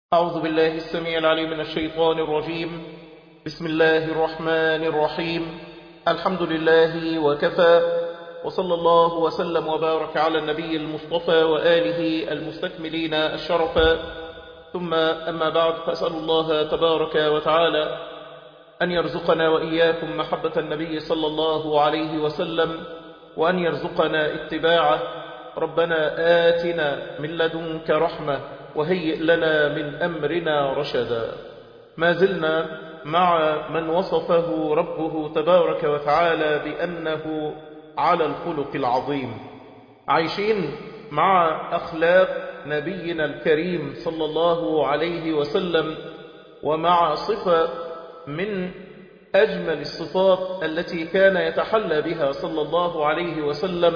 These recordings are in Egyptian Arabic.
أعوذ بالله السميع العليم من الشيطان الرجيم بسم الله الرحمن الرحيم الحمد لله وكفى وصلى الله وسلم وبارك على النبي المصطفى وآله المستكملين الشرفا ثم أما بعد فأسأل الله تبارك وتعالى أن يرزقنا وإياكم محبة النبي صلى الله عليه وسلم وأن يرزقنا اتباعه ربنا آتنا من لدنك رحمة وهيئ لنا من أمرنا رشدا ما زلنا مع من وصفه ربه تبارك وتعالى بأنه على الخلق العظيم عايشين مع أخلاق نبينا الكريم صلى الله عليه وسلم ومع صفة من أجمل الصفات التي كان يتحلى بها صلى الله عليه وسلم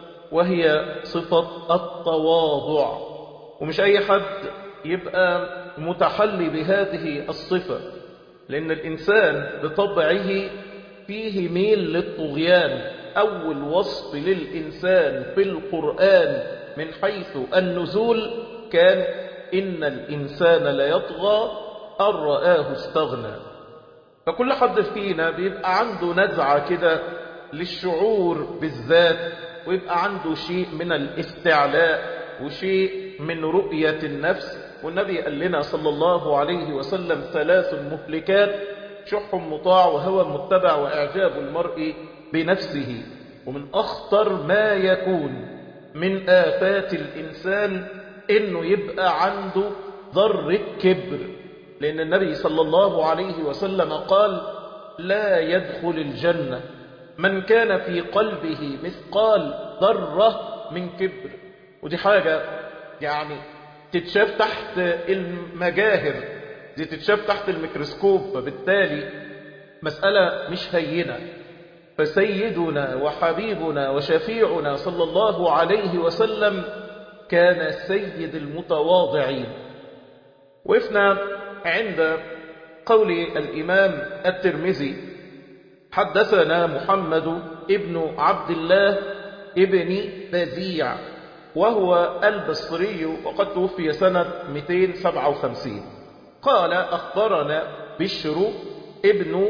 وهي صفة التواضع ومش أي حد يبقى متحلي بهذه الصفة لأن الإنسان بطبعه فيه ميل للطغيان أول وصف للإنسان في القرآن من حيث النزول كان إن الإنسان ليطغى أن رآه استغنى فكل حد فينا بيبقى عنده نزعة كده للشعور بالذات ويبقى عنده شيء من الاستعلاء وشيء من رؤية النفس والنبي قال لنا صلى الله عليه وسلم ثلاث مهلكات شح مطاع وهوى متبع وإعجاب المرء بنفسه ومن أخطر ما يكون من آفات الإنسان إنه يبقى عنده ذرة كبر لأن النبي صلى الله عليه وسلم قال لا يدخل الجنة من كان في قلبه مثقال ذرة من كبر ودي حاجة يعني تتشاف تحت المجاهر دي تتشاف تحت الميكروسكوب فبالتالي مسألة مش هينة فسيدنا وحبيبنا وشفيعنا صلى الله عليه وسلم كان سيد المتواضعين وقفنا عند قول الإمام الترمذي حدثنا محمد ابن عبد الله ابن بزيع وهو البصري وقد توفي سنة 257 قال أخبرنا بشر ابن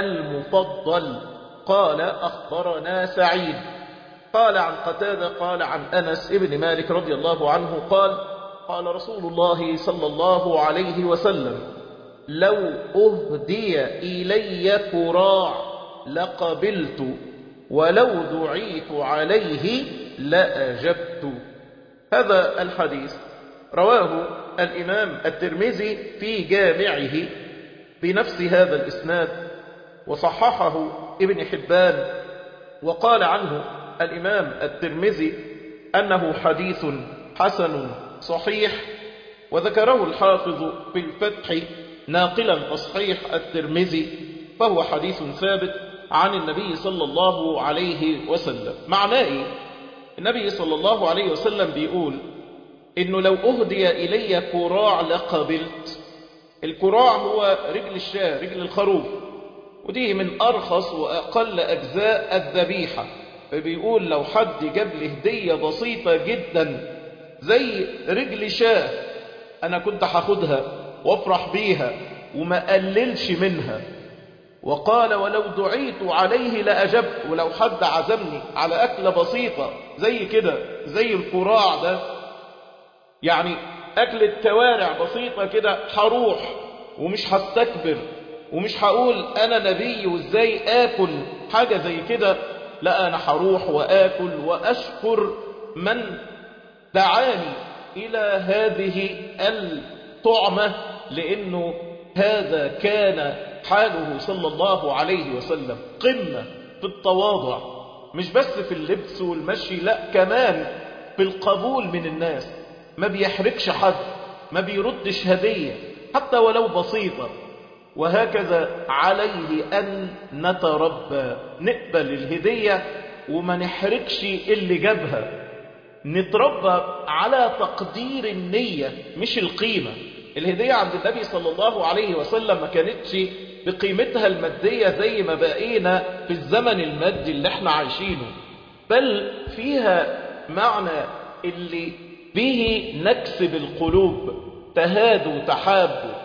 المفضل قال أخبرنا سعيد قال عن قتادة قال عن أنس ابن مالك رضي الله عنه قال قال رسول الله صلى الله عليه وسلم لو أهدي إلي كراع لقبلت ولو دعيت عليه لأجبت هذا الحديث رواه الإمام الترمذي في جامعه بنفس هذا الإسناد وصححه ابن حبان وقال عنه الإمام الترمذي أنه حديث حسن صحيح وذكره الحافظ في الفتح ناقلا تصحيح الترمذي فهو حديث ثابت عن النبي صلى الله عليه وسلم معناه إيه؟ النبي صلى الله عليه وسلم بيقول إنه لو أهدي إلي كراع لقبلت الكراع هو رجل الشاه رجل الخروف ودي من أرخص وأقل أجزاء الذبيحة فبيقول لو حد جاب لي هدية بسيطة جدا زي رجل شاه أنا كنت هاخدها وافرح بيها وما قللش منها وقال ولو دعيت عليه لأجبت ولو حد عزمني على أكلة بسيطة زي كده زي الكراع ده يعني أكلة كوارع بسيطة كده هروح ومش هستكبر ومش هقول أنا نبي وإزاي آكل حاجة زي كده لا أنا هروح وآكل وأشكر من دعاني إلى هذه الطعمة لأنه هذا كان حاله صلى الله عليه وسلم قمة في التواضع مش بس في اللبس والمشي لا كمان في القبول من الناس ما بيحركش حد ما بيردش هدية حتى ولو بسيطة وهكذا عليه أن نتربى نقبل الهدية وما نحركش اللي جابها نتربى على تقدير النية مش القيمة الهدية عند النبي صلى الله عليه وسلم ما كانتش بقيمتها المادية زي ما بقينا في الزمن المادي اللي احنا عايشينه بل فيها معنى اللي به نكسب القلوب تهادوا تحابوا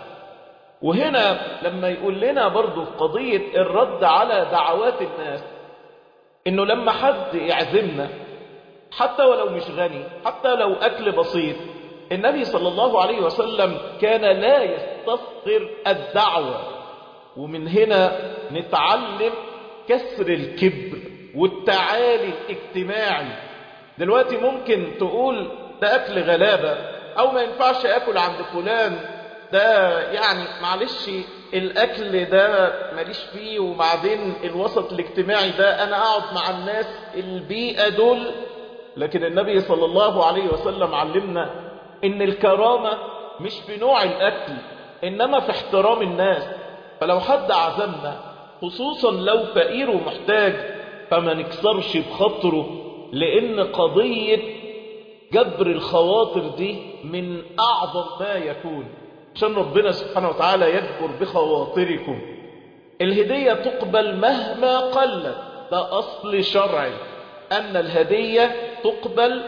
وهنا لما يقول لنا برضو في قضية الرد على دعوات الناس انه لما حد يعزمنا حتى ولو مش غني حتى لو اكل بسيط النبي صلى الله عليه وسلم كان لا يستصغر الدعوة ومن هنا نتعلم كسر الكبر والتعالي الاجتماعي دلوقتي ممكن تقول ده اكل غلابة او ما ينفعش اكل عند فلان ده يعني معلش الاكل ده ماليش فيه وبعدين الوسط الاجتماعي ده انا اقعد مع الناس البيئة دول لكن النبي صلى الله عليه وسلم علمنا ان الكرامة مش في نوع الاكل انما في احترام الناس فلو حد عزمنا خصوصا لو فقير ومحتاج فما نكسرش بخاطره لان قضية جبر الخواطر دي من اعظم ما يكون عشان ربنا سبحانه وتعالى يجبر بخواطركم الهدية تقبل مهما قلت ده أصل شرعي أن الهدية تقبل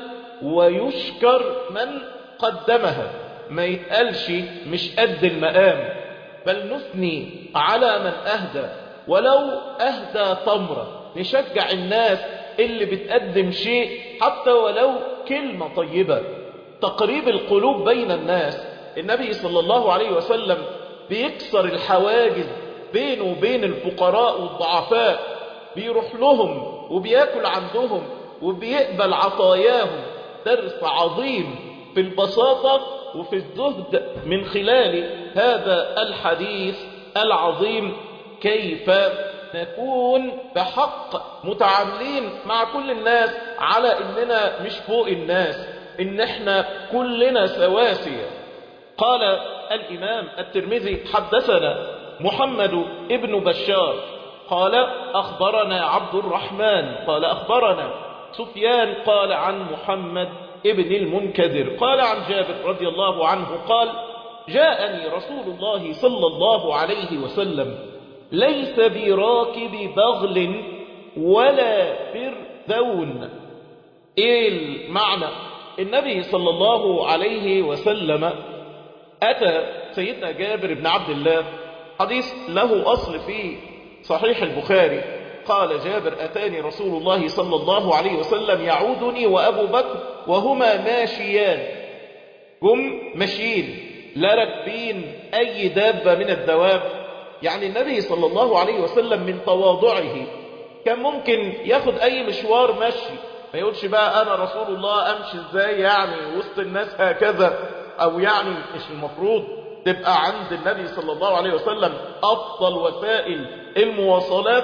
ويشكر من قدمها ما يتقالش مش قد المقام بل نثني على من أهدى ولو أهدى تمرة نشجع الناس اللي بتقدم شيء حتى ولو كلمة طيبة تقريب القلوب بين الناس النبي صلى الله عليه وسلم بيكسر الحواجز بينه وبين الفقراء والضعفاء بيروح لهم وبياكل عندهم وبيقبل عطاياهم درس عظيم في البساطة وفي الزهد من خلال هذا الحديث العظيم كيف نكون بحق متعاملين مع كل الناس على اننا مش فوق الناس ان احنا كلنا سواسية قال الامام الترمذي حدثنا محمد ابن بشار قال اخبرنا عبد الرحمن قال اخبرنا سفيان قال عن محمد ابن المنكدر قال عن جابر رضي الله عنه قال جاءني رسول الله صلى الله عليه وسلم ليس براكب بغل ولا برذون ايه المعنى النبي صلى الله عليه وسلم اتى سيدنا جابر بن عبد الله حديث له اصل في صحيح البخاري قال جابر اتاني رسول الله صلى الله عليه وسلم يعودني وابو بكر وهما ماشيان هم ماشيين لا راكبين اي دابه من الدواب يعني النبي صلى الله عليه وسلم من تواضعه كان ممكن ياخد اي مشوار مشي ما يقولش بقى انا رسول الله امشي ازاي يعني وسط الناس هكذا او يعني مش المفروض تبقى عند النبي صلى الله عليه وسلم افضل وسائل المواصلات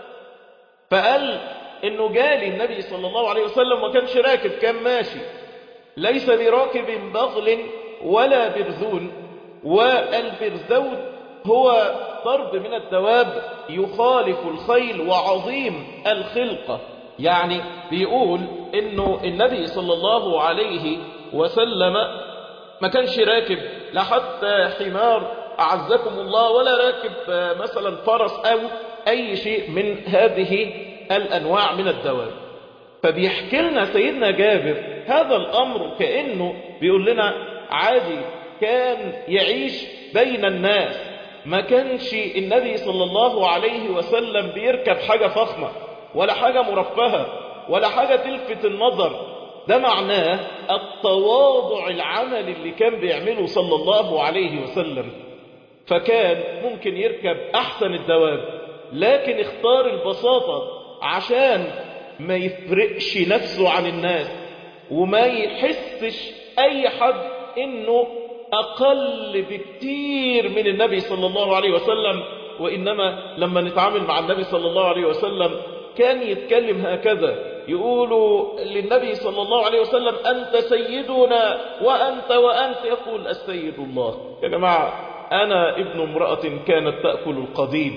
فقال انه جالي النبي صلى الله عليه وسلم ما كانش راكب كان ماشي ليس براكب بغل ولا برذون والبرذون هو ضرب من الدواب يخالف الخيل وعظيم الخلقة يعني بيقول انه النبي صلى الله عليه وسلم ما كانش راكب لا حتى حمار أعزكم الله ولا راكب مثلا فرس أو أي شيء من هذه الأنواع من الدواب فبيحكي لنا سيدنا جابر هذا الأمر كأنه بيقول لنا عادي كان يعيش بين الناس ما كانش النبي صلى الله عليه وسلم بيركب حاجة فخمة ولا حاجة مرفهة ولا حاجة تلفت النظر ده معناه التواضع العمل اللي كان بيعمله صلى الله عليه وسلم فكان ممكن يركب أحسن الدواب لكن اختار البساطة عشان ما يفرقش نفسه عن الناس وما يحسش أي حد إنه أقل بكتير من النبي صلى الله عليه وسلم وإنما لما نتعامل مع النبي صلى الله عليه وسلم كان يتكلم هكذا يقولوا للنبي صلى الله عليه وسلم أنت سيدنا وأنت وأنت يقول السيد الله يا جماعة أنا ابن امرأة كانت تأكل القديم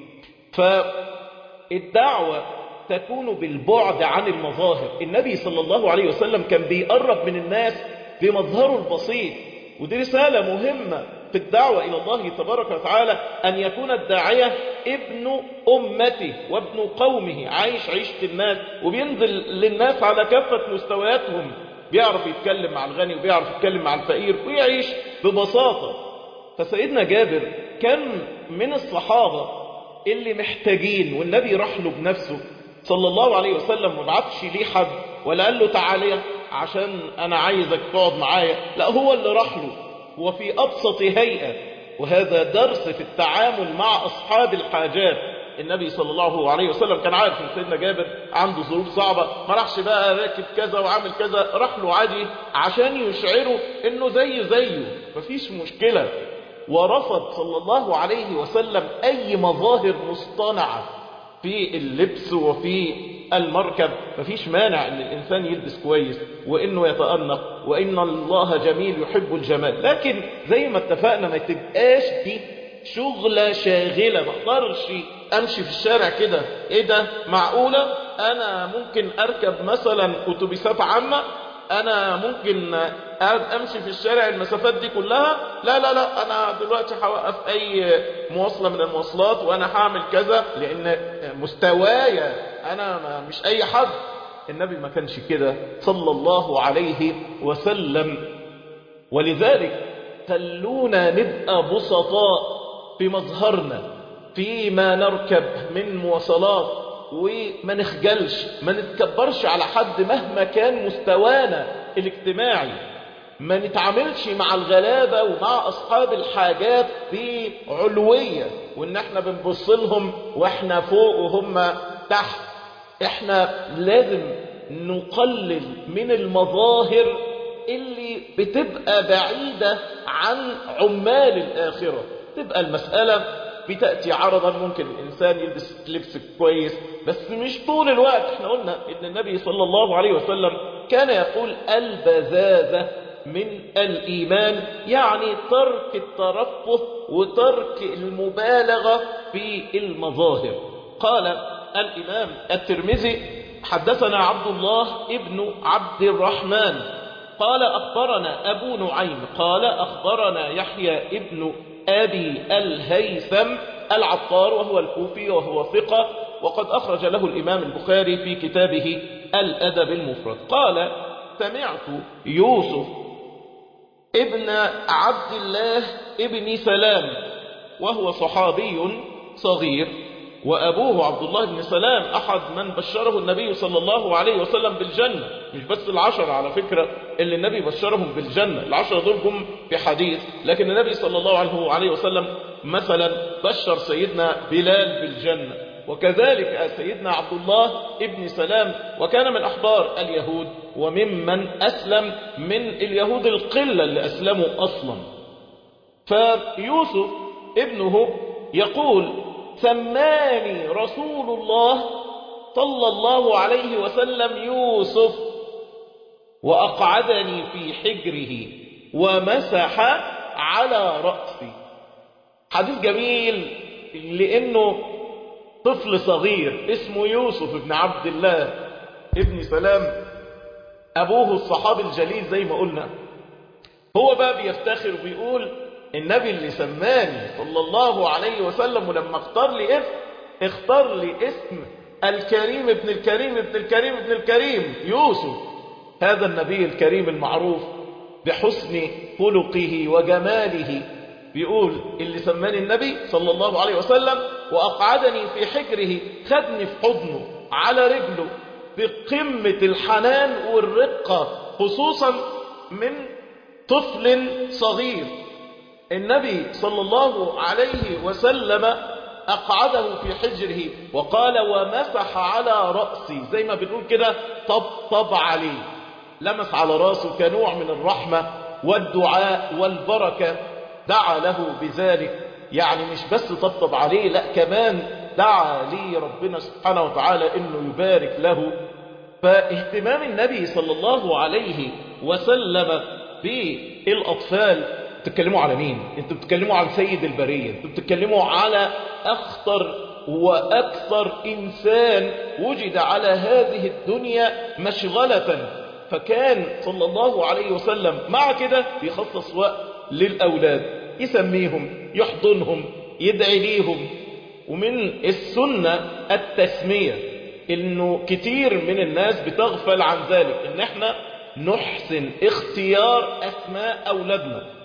فالدعوة تكون بالبعد عن المظاهر النبي صلى الله عليه وسلم كان بيقرب من الناس بمظهره البسيط ودي رسالة مهمة في الدعوة إلى الله تبارك وتعالى أن يكون الداعية ابن أمته وابن قومه عايش عيشة الناس وبينزل للناس على كافة مستوياتهم بيعرف يتكلم مع الغني وبيعرف يتكلم مع الفقير ويعيش ببساطة فسيدنا جابر كان من الصحابة اللي محتاجين والنبي راح له بنفسه صلى الله عليه وسلم ما بعتش ليه حد ولا قال له تعالى عشان انا عايزك تقعد معايا لا هو اللي راح له وفي ابسط هيئة وهذا درس في التعامل مع اصحاب الحاجات النبي صلى الله عليه وسلم كان عارف ان سيدنا جابر عنده ظروف صعبة ما راحش بقى راكب كذا وعامل كذا راح له عادي عشان يشعره انه زيه زيه مفيش مشكلة ورفض صلى الله عليه وسلم اي مظاهر مصطنعة في اللبس وفي المركب مفيش مانع ان الانسان يلبس كويس وانه يتأنق وان الله جميل يحب الجمال لكن زي ما اتفقنا ما تبقاش دي شغلة شاغلة ما اقدرش امشي في الشارع كده ايه ده معقولة انا ممكن اركب مثلا اتوبيسات عامة انا ممكن امشي في الشارع المسافات دي كلها لا لا لا انا دلوقتي هوقف اي مواصلة من المواصلات وانا هعمل كذا لان مستوايا انا مش اي حد النبي ما كانش كده صلى الله عليه وسلم ولذلك خلونا نبقى بسطاء في مظهرنا فيما نركب من مواصلات وما نخجلش ما نتكبرش على حد مهما كان مستوانا الاجتماعي ما نتعاملش مع الغلابة ومع أصحاب الحاجات بعلوية وإن احنا بنبص لهم وإحنا فوق وهم تحت احنا لازم نقلل من المظاهر اللي بتبقى بعيدة عن عمال الآخرة تبقى المسألة بتأتي عرضا ممكن الإنسان يلبس لبس كويس بس مش طول الوقت احنا قلنا ان النبي صلى الله عليه وسلم كان يقول البزازة من الإيمان يعني ترك الترفه وترك المبالغة في المظاهر قال الإمام الترمذي حدثنا عبد الله ابن عبد الرحمن قال أخبرنا أبو نعيم قال أخبرنا يحيى ابن أبي الهيثم العطار وهو الكوفي وهو ثقة وقد أخرج له الإمام البخاري في كتابه الأدب المفرد قال سمعت يوسف ابن عبد الله ابن سلام وهو صحابي صغير وأبوه عبد الله بن سلام أحد من بشره النبي صلى الله عليه وسلم بالجنة مش بس العشرة على فكرة اللي النبي بشرهم بالجنة العشرة دول هم في حديث لكن النبي صلى الله عليه وسلم مثلا بشر سيدنا بلال بالجنة وكذلك سيدنا عبد الله ابن سلام وكان من أحبار اليهود وممن أسلم من اليهود القلة اللي أسلموا أصلا فيوسف ابنه يقول سماني رسول الله صلى الله عليه وسلم يوسف وأقعدني في حجره ومسح على رأسي حديث جميل لأنه طفل صغير اسمه يوسف ابن عبد الله ابن سلام أبوه الصحابي الجليل زي ما قلنا هو بقى بيفتخر وبيقول النبي اللي سماني صلى الله عليه وسلم ولما اختار لي اسم اختار لي اسم الكريم ابن الكريم ابن الكريم ابن الكريم يوسف هذا النبي الكريم المعروف بحسن خلقه وجماله بيقول اللي سماني النبي صلى الله عليه وسلم وأقعدني في حجره خدني في حضنه على رجله بقمة الحنان والرقة خصوصا من طفل صغير النبي صلى الله عليه وسلم أقعده في حجره وقال ومسح على رأسي زي ما بنقول كده طبطب عليه لمس على رأسه كنوع من الرحمة والدعاء والبركة دعا له بذلك يعني مش بس طبطب عليه لا كمان دعا لي ربنا سبحانه وتعالى انه يبارك له فاهتمام النبي صلى الله عليه وسلم بالأطفال تتكلموا على مين انتوا بتتكلموا عن سيد البرية انتوا بتتكلموا على أخطر وأكثر إنسان وجد على هذه الدنيا مشغلة فكان صلى الله عليه وسلم مع كده يخصص وقت للأولاد يسميهم يحضنهم يدعي ليهم ومن السنة التسمية انه كتير من الناس بتغفل عن ذلك ان احنا نحسن اختيار اسماء اولادنا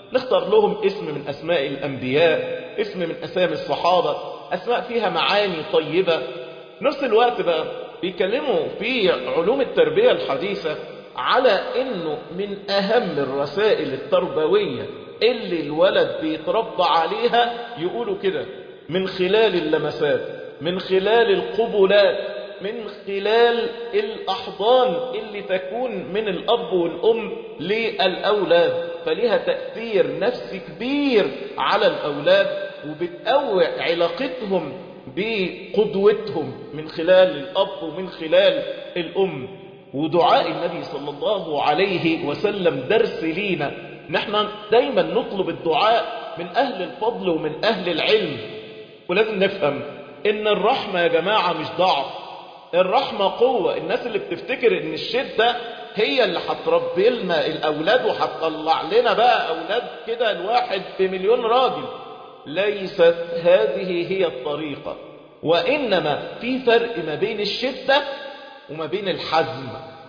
نختار لهم اسم من أسماء الأنبياء اسم من أسامي الصحابة أسماء فيها معاني طيبة نفس الوقت بقى بيكلموا في علوم التربية الحديثة على انه من اهم الرسائل التربوية اللي الولد بيتربى عليها يقولوا كده من خلال اللمسات من خلال القبلات من خلال الأحضان اللي تكون من الأب والأم للأولاد فليها تأثير نفسي كبير على الأولاد وبتقوي علاقتهم بقدوتهم من خلال الأب ومن خلال الأم ودعاء النبي صلى الله عليه وسلم درس لينا نحن دايما نطلب الدعاء من أهل الفضل ومن أهل العلم ولازم نفهم إن الرحمة يا جماعة مش ضعف الرحمة قوة الناس اللي بتفتكر إن الشدة هي اللي هتربي لنا الأولاد وهتطلع لنا بقى أولاد كده الواحد بمليون راجل ليست هذه هي الطريقة وإنما في فرق ما بين الشدة وما بين الحزم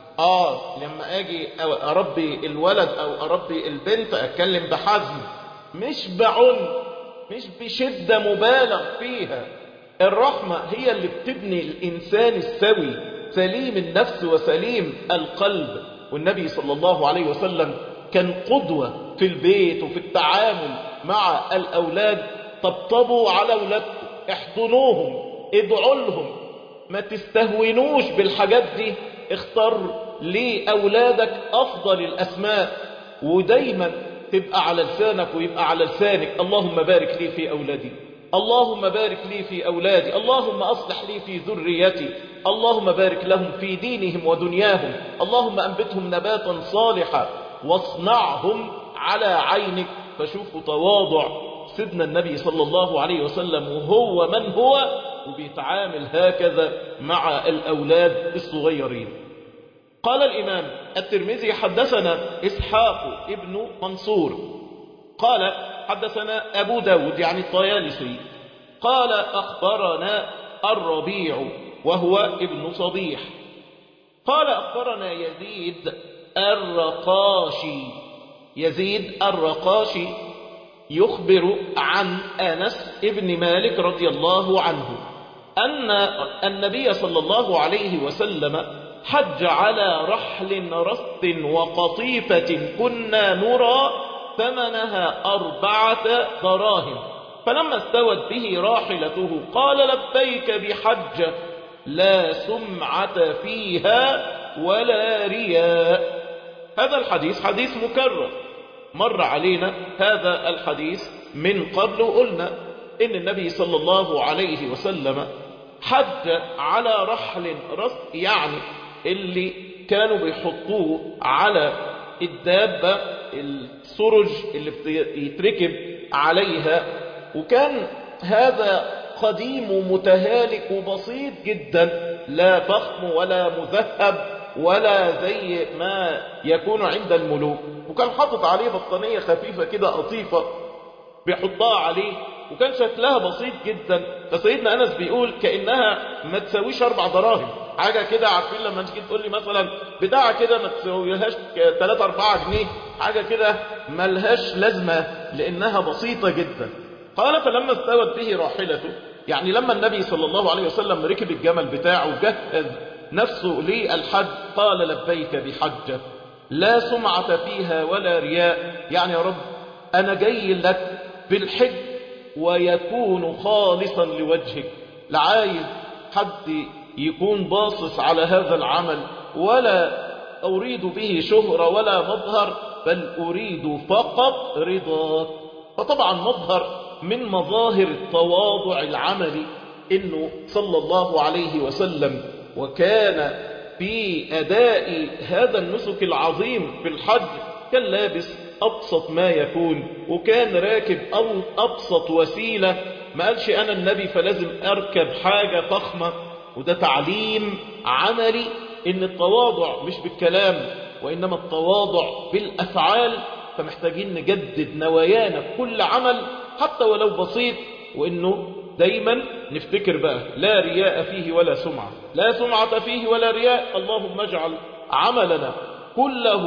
آه لما أجي أربي الولد أو أربي البنت أتكلم بحزم مش بعنف مش بشدة مبالغ فيها الرحمة هي اللي بتبني الإنسان السوي سليم النفس وسليم القلب والنبي صلى الله عليه وسلم كان قدوة في البيت وفي التعامل مع الأولاد طبطبوا على أولادكم احضنوهم ادعوا لهم ما تستهونوش بالحاجات دي اختار لأولادك أفضل الأسماء ودايما تبقى على لسانك ويبقى على لسانك اللهم بارك لي في أولادي اللهم بارك لي في أولادي اللهم أصلح لي في ذريتي اللهم بارك لهم في دينهم ودنياهم اللهم أنبتهم نباتا صالحا واصنعهم على عينك فشوفوا تواضع سيدنا النبي صلى الله عليه وسلم وهو من هو وبيتعامل هكذا مع الأولاد الصغيرين قال الإمام الترمذي حدثنا إسحاق ابن منصور قال حدثنا أبو داود يعني الطيالسي قال أخبرنا الربيع وهو ابن صبيح قال أخبرنا يزيد الرقاشي يزيد الرقاشي يخبر عن أنس ابن مالك رضي الله عنه أن النبي صلى الله عليه وسلم حج على رحل رث وقطيفة كنا نرى ثمنها أربعة دراهم فلما استوت به راحلته قال لبيك بحجة لا سمعة فيها ولا رياء هذا الحديث حديث مكرر مر علينا هذا الحديث من قبل وقلنا إن النبي صلى الله عليه وسلم حج على رحل رث يعني اللي كانوا بيحطوه على الدابة السرج اللي يتركب عليها وكان هذا قديم ومتهالك وبسيط جدا لا فخم ولا مذهب ولا زي ما يكون عند الملوك وكان حاطط عليه بطانية خفيفة كده قطيفة بيحطها عليه وكان شكلها بسيط جدا فسيدنا أنس بيقول كأنها ما تساويش أربع دراهم حاجة كده عارفين لما تيجي تقول لي مثلا بتاعة كده ما تساويهاش 3 4 جنيه حاجة كده ملهاش لازمة لأنها بسيطة جدا قال فلما استوت به راحلته يعني لما النبي صلى الله عليه وسلم ركب الجمل بتاعه وجهز نفسه للحج قال لبيك بحجة لا سمعة فيها ولا رياء يعني يا رب أنا جاي لك بالحج ويكون خالصا لوجهك لا عايز حد يكون باصص على هذا العمل ولا أريد به شهرة ولا مظهر بل أريد فقط رضاك فطبعا مظهر من مظاهر التواضع العملي إنه صلى الله عليه وسلم وكان في أداء هذا النسك العظيم في الحج كان لابس أبسط ما يكون وكان راكب أبسط وسيلة ما قالش أنا النبي فلازم أركب حاجة فخمة وده تعليم عملي إن التواضع مش بالكلام وإنما التواضع بالأفعال فمحتاجين نجدد نوايانا كل عمل حتى ولو بسيط وإنه دايما نفتكر بقى لا رياء فيه ولا سمعة لا سمعة فيه ولا رياء اللهم اجعل عملنا كله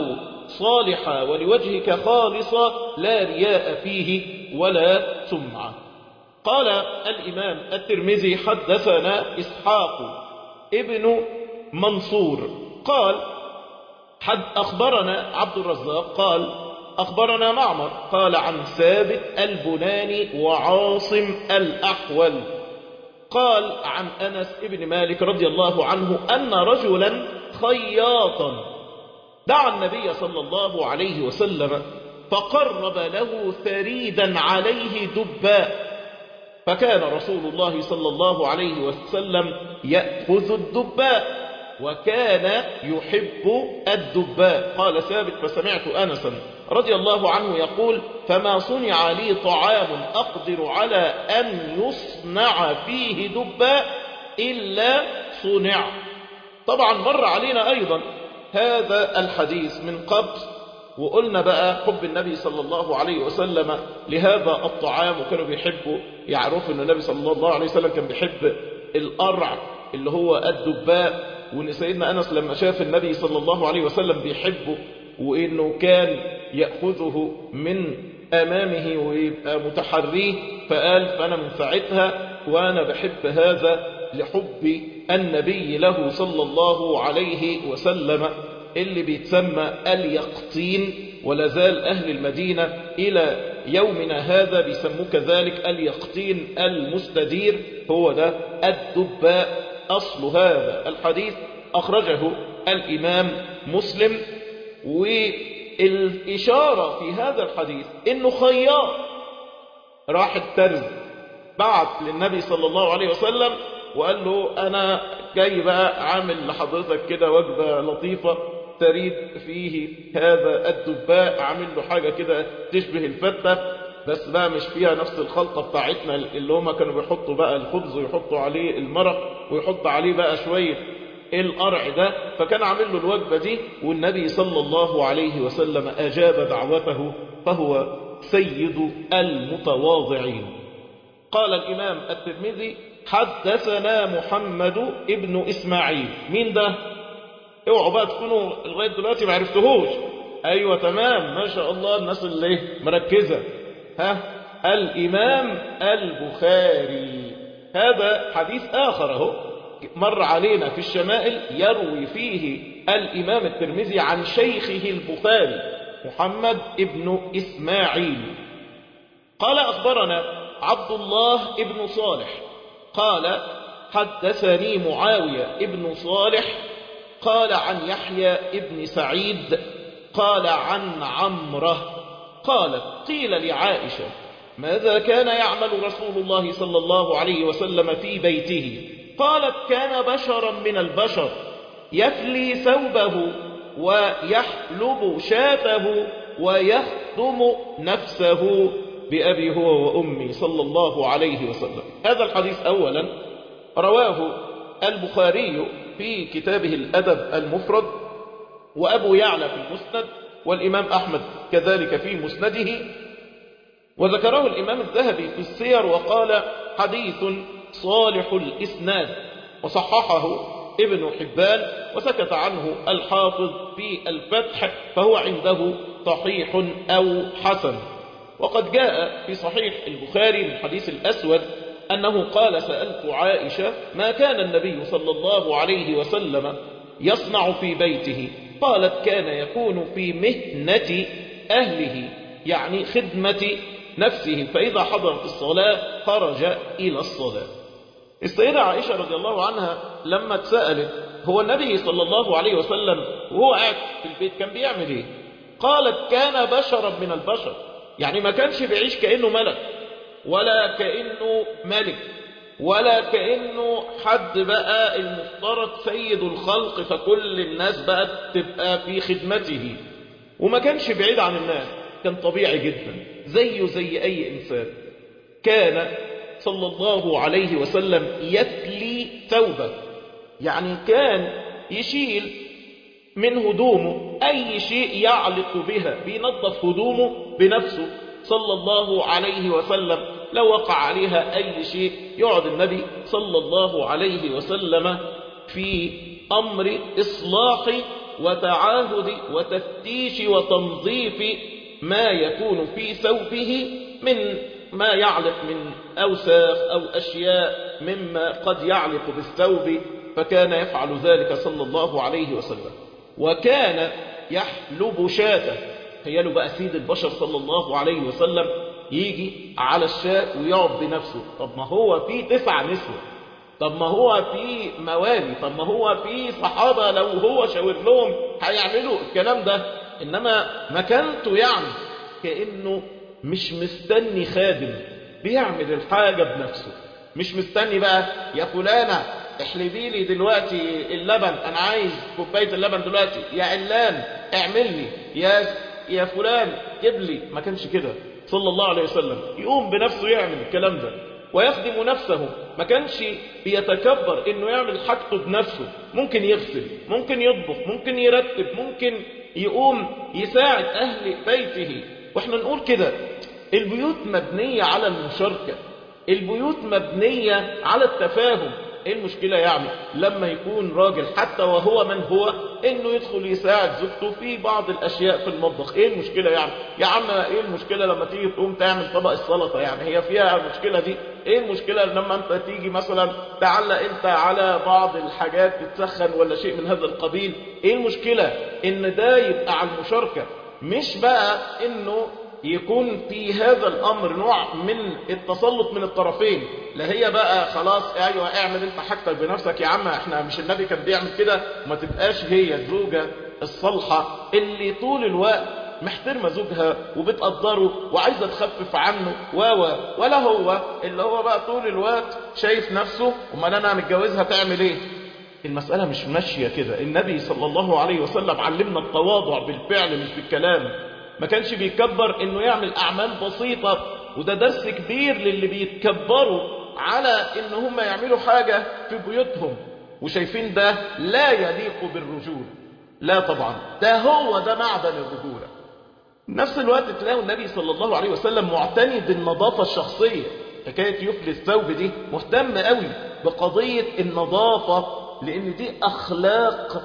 صالحا ولوجهك خالصا لا رياء فيه ولا سمعة قال الإمام الترمذي حدثنا إسحاق ابن منصور قال حد أخبرنا عبد الرزاق قال أخبرنا معمر قال عن ثابت البناني وعاصم الأحول قال عن أنس ابن مالك رضي الله عنه أن رجلا خياطا دعا النبي صلى الله عليه وسلم فقرب له ثريدا عليه دباء فكان رسول الله صلى الله عليه وسلم يأخذ الدباء وكان يحب الدباء قال ثابت فسمعت أنسا رضي الله عنه يقول فما صنع لي طعام أقدر على أن يصنع فيه دباء إلا صنع طبعا مر علينا أيضا هذا الحديث من قبل وقلنا بقى حب النبي صلى الله عليه وسلم لهذا الطعام وكانوا بيحبوا يعرفوا ان النبي صلى الله عليه وسلم كان بيحب القرع اللي هو الدباء وان سيدنا انس لما شاف النبي صلى الله عليه وسلم بيحبه وانه كان ياخذه من امامه ويبقى متحريه فقال فانا من ساعتها وانا بحب هذا لحب النبي له صلى الله عليه وسلم اللي بيتسمى اليقطين ولا زال أهل المدينة إلى يومنا هذا بيسموه كذلك اليقطين المستدير هو ده الدباء أصل هذا الحديث أخرجه الإمام مسلم والإشارة في هذا الحديث إنه خياط راح الترز بعت للنبي صلى الله عليه وسلم وقال له أنا جاي بقى عامل لحضرتك كده وجبة لطيفة تريد فيه هذا الدباء عامل له حاجة كده تشبه الفتة بس بقى مش فيها نفس الخلطة بتاعتنا اللي هما كانوا بيحطوا بقى الخبز ويحطوا عليه المرق ويحط عليه بقى شوية القرع ده فكان عامل له الوجبة دي والنبي صلى الله عليه وسلم أجاب دعوته فهو سيد المتواضعين قال الإمام الترمذي حدثنا محمد ابن إسماعيل مين ده اوعوا بقى تكونوا لغايه دلوقتي ما عرفتوهوش ايوه تمام ما شاء الله الناس اللي مركزه ها الامام البخاري هذا حديث اخر اهو مر علينا في الشمائل يروي فيه الامام الترمذي عن شيخه البخاري محمد ابن اسماعيل قال اخبرنا عبد الله ابن صالح قال حدثني معاويه ابن صالح قال عن يحيى ابن سعيد قال عن عمره قالت قيل لعائشة ماذا كان يعمل رسول الله صلى الله عليه وسلم في بيته قالت كان بشرا من البشر يفلي ثوبه ويحلب شاته ويخدم نفسه بأبي هو وأمي صلى الله عليه وسلم هذا الحديث أولا رواه البخاري في كتابه الأدب المفرد وأبو يعلى في المسند والإمام أحمد كذلك في مسنده وذكره الإمام الذهبي في السير وقال حديث صالح الإسناد وصححه ابن حبان وسكت عنه الحافظ في الفتح فهو عنده صحيح أو حسن وقد جاء في صحيح البخاري من حديث الأسود أنه قال سألت عائشة ما كان النبي صلى الله عليه وسلم يصنع في بيته قالت كان يكون في مهنة أهله يعني خدمة نفسه فإذا حضرت الصلاة خرج إلى الصلاة السيدة عائشة رضي الله عنها لما اتسألت هو النبي صلى الله عليه وسلم وهو قاعد في البيت كان بيعمل ايه قالت كان بشرا من البشر يعني ما كانش بيعيش كأنه ملك ولا كأنه ملك ولا كأنه حد بقى المفترض سيد الخلق فكل الناس بقى تبقى في خدمته وما كانش بعيد عن الناس كان طبيعي جدا زيه زي أي إنسان كان صلى الله عليه وسلم يتلي ثوبه يعني كان يشيل من هدومه أي شيء يعلق بها بينظف هدومه بنفسه صلى الله عليه وسلم لو وقع عليها أي شيء يقعد النبي صلى الله عليه وسلم في أمر إصلاح وتعاهد وتفتيش وتنظيف ما يكون في ثوبه من ما يعلق من أوساخ أو أشياء مما قد يعلق بالثوب فكان يفعل ذلك صلى الله عليه وسلم وكان يحلب شاته تخيلوا بقى سيد البشر صلى الله عليه وسلم يجي على الشاة ويقعد بنفسه طب ما هو في تسع نسوة طب ما هو في موالي طب ما هو في صحابة لو هو شاور لهم هيعملوا الكلام ده إنما مكانته يعني كأنه مش مستني خادم بيعمل الحاجة بنفسه مش مستني بقى يا فلانة احلبي لي دلوقتي اللبن انا عايز كوبايه اللبن دلوقتي يا علان اعمل لي يا يا فلان جيب لي ما كانش كده صلى الله عليه وسلم يقوم بنفسه يعمل الكلام ده ويخدم نفسه ما كانش بيتكبر انه يعمل حاجته بنفسه ممكن يغسل ممكن يطبخ ممكن يرتب ممكن يقوم يساعد اهل بيته واحنا نقول كده البيوت مبنيه على المشاركه البيوت مبنيه على التفاهم ايه المشكلة يعني لما يكون راجل حتى وهو من هو انه يدخل يساعد زوجته في بعض الاشياء في المطبخ ايه المشكلة يعني يا عم ايه المشكلة لما تيجي تقوم تعمل طبق السلطة يعني هي فيها المشكلة دي ايه المشكلة لما انت تيجي مثلا تعلق انت على بعض الحاجات تتسخن ولا شيء من هذا القبيل ايه المشكلة ان ده يبقى على المشاركة مش بقى انه يكون في هذا الامر نوع من التسلط من الطرفين لا هي بقى خلاص ايوه اعمل انت حاجتك بنفسك يا عم احنا مش النبي كان بيعمل كده وما تبقاش هي الزوجه الصالحه اللي طول الوقت محترمه زوجها وبتقدره وعايزه تخفف عنه و ولا هو اللي هو بقى طول الوقت شايف نفسه امال انا متجوزها تعمل ايه المسألة مش ماشية كده النبي صلى الله عليه وسلم علمنا التواضع بالفعل مش بالكلام ما كانش بيتكبر انه يعمل اعمال بسيطة وده درس كبير للي بيتكبروا على ان هم يعملوا حاجة في بيوتهم وشايفين ده لا يليق بالرجولة لا طبعا ده هو ده معدن الرجولة نفس الوقت تلاقوا النبي صلى الله عليه وسلم معتني بالنظافة الشخصية حكاية يفلي الثوب دي مهتم قوي بقضية النظافة لان دي اخلاق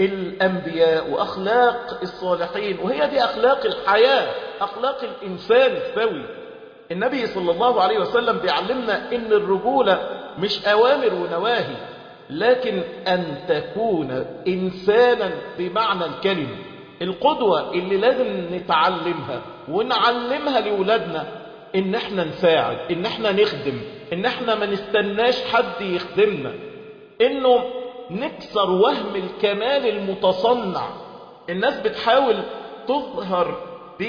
الأنبياء وأخلاق الصالحين وهي دي أخلاق الحياة أخلاق الإنسان السوي النبي صلى الله عليه وسلم بيعلمنا إن الرجولة مش أوامر ونواهي لكن أن تكون إنسانا بمعنى الكلمة القدوة اللي لازم نتعلمها ونعلمها لأولادنا إن احنا نساعد إن احنا نخدم إن احنا ما نستناش حد يخدمنا إنه نكسر وهم الكمال المتصنع الناس بتحاول تظهر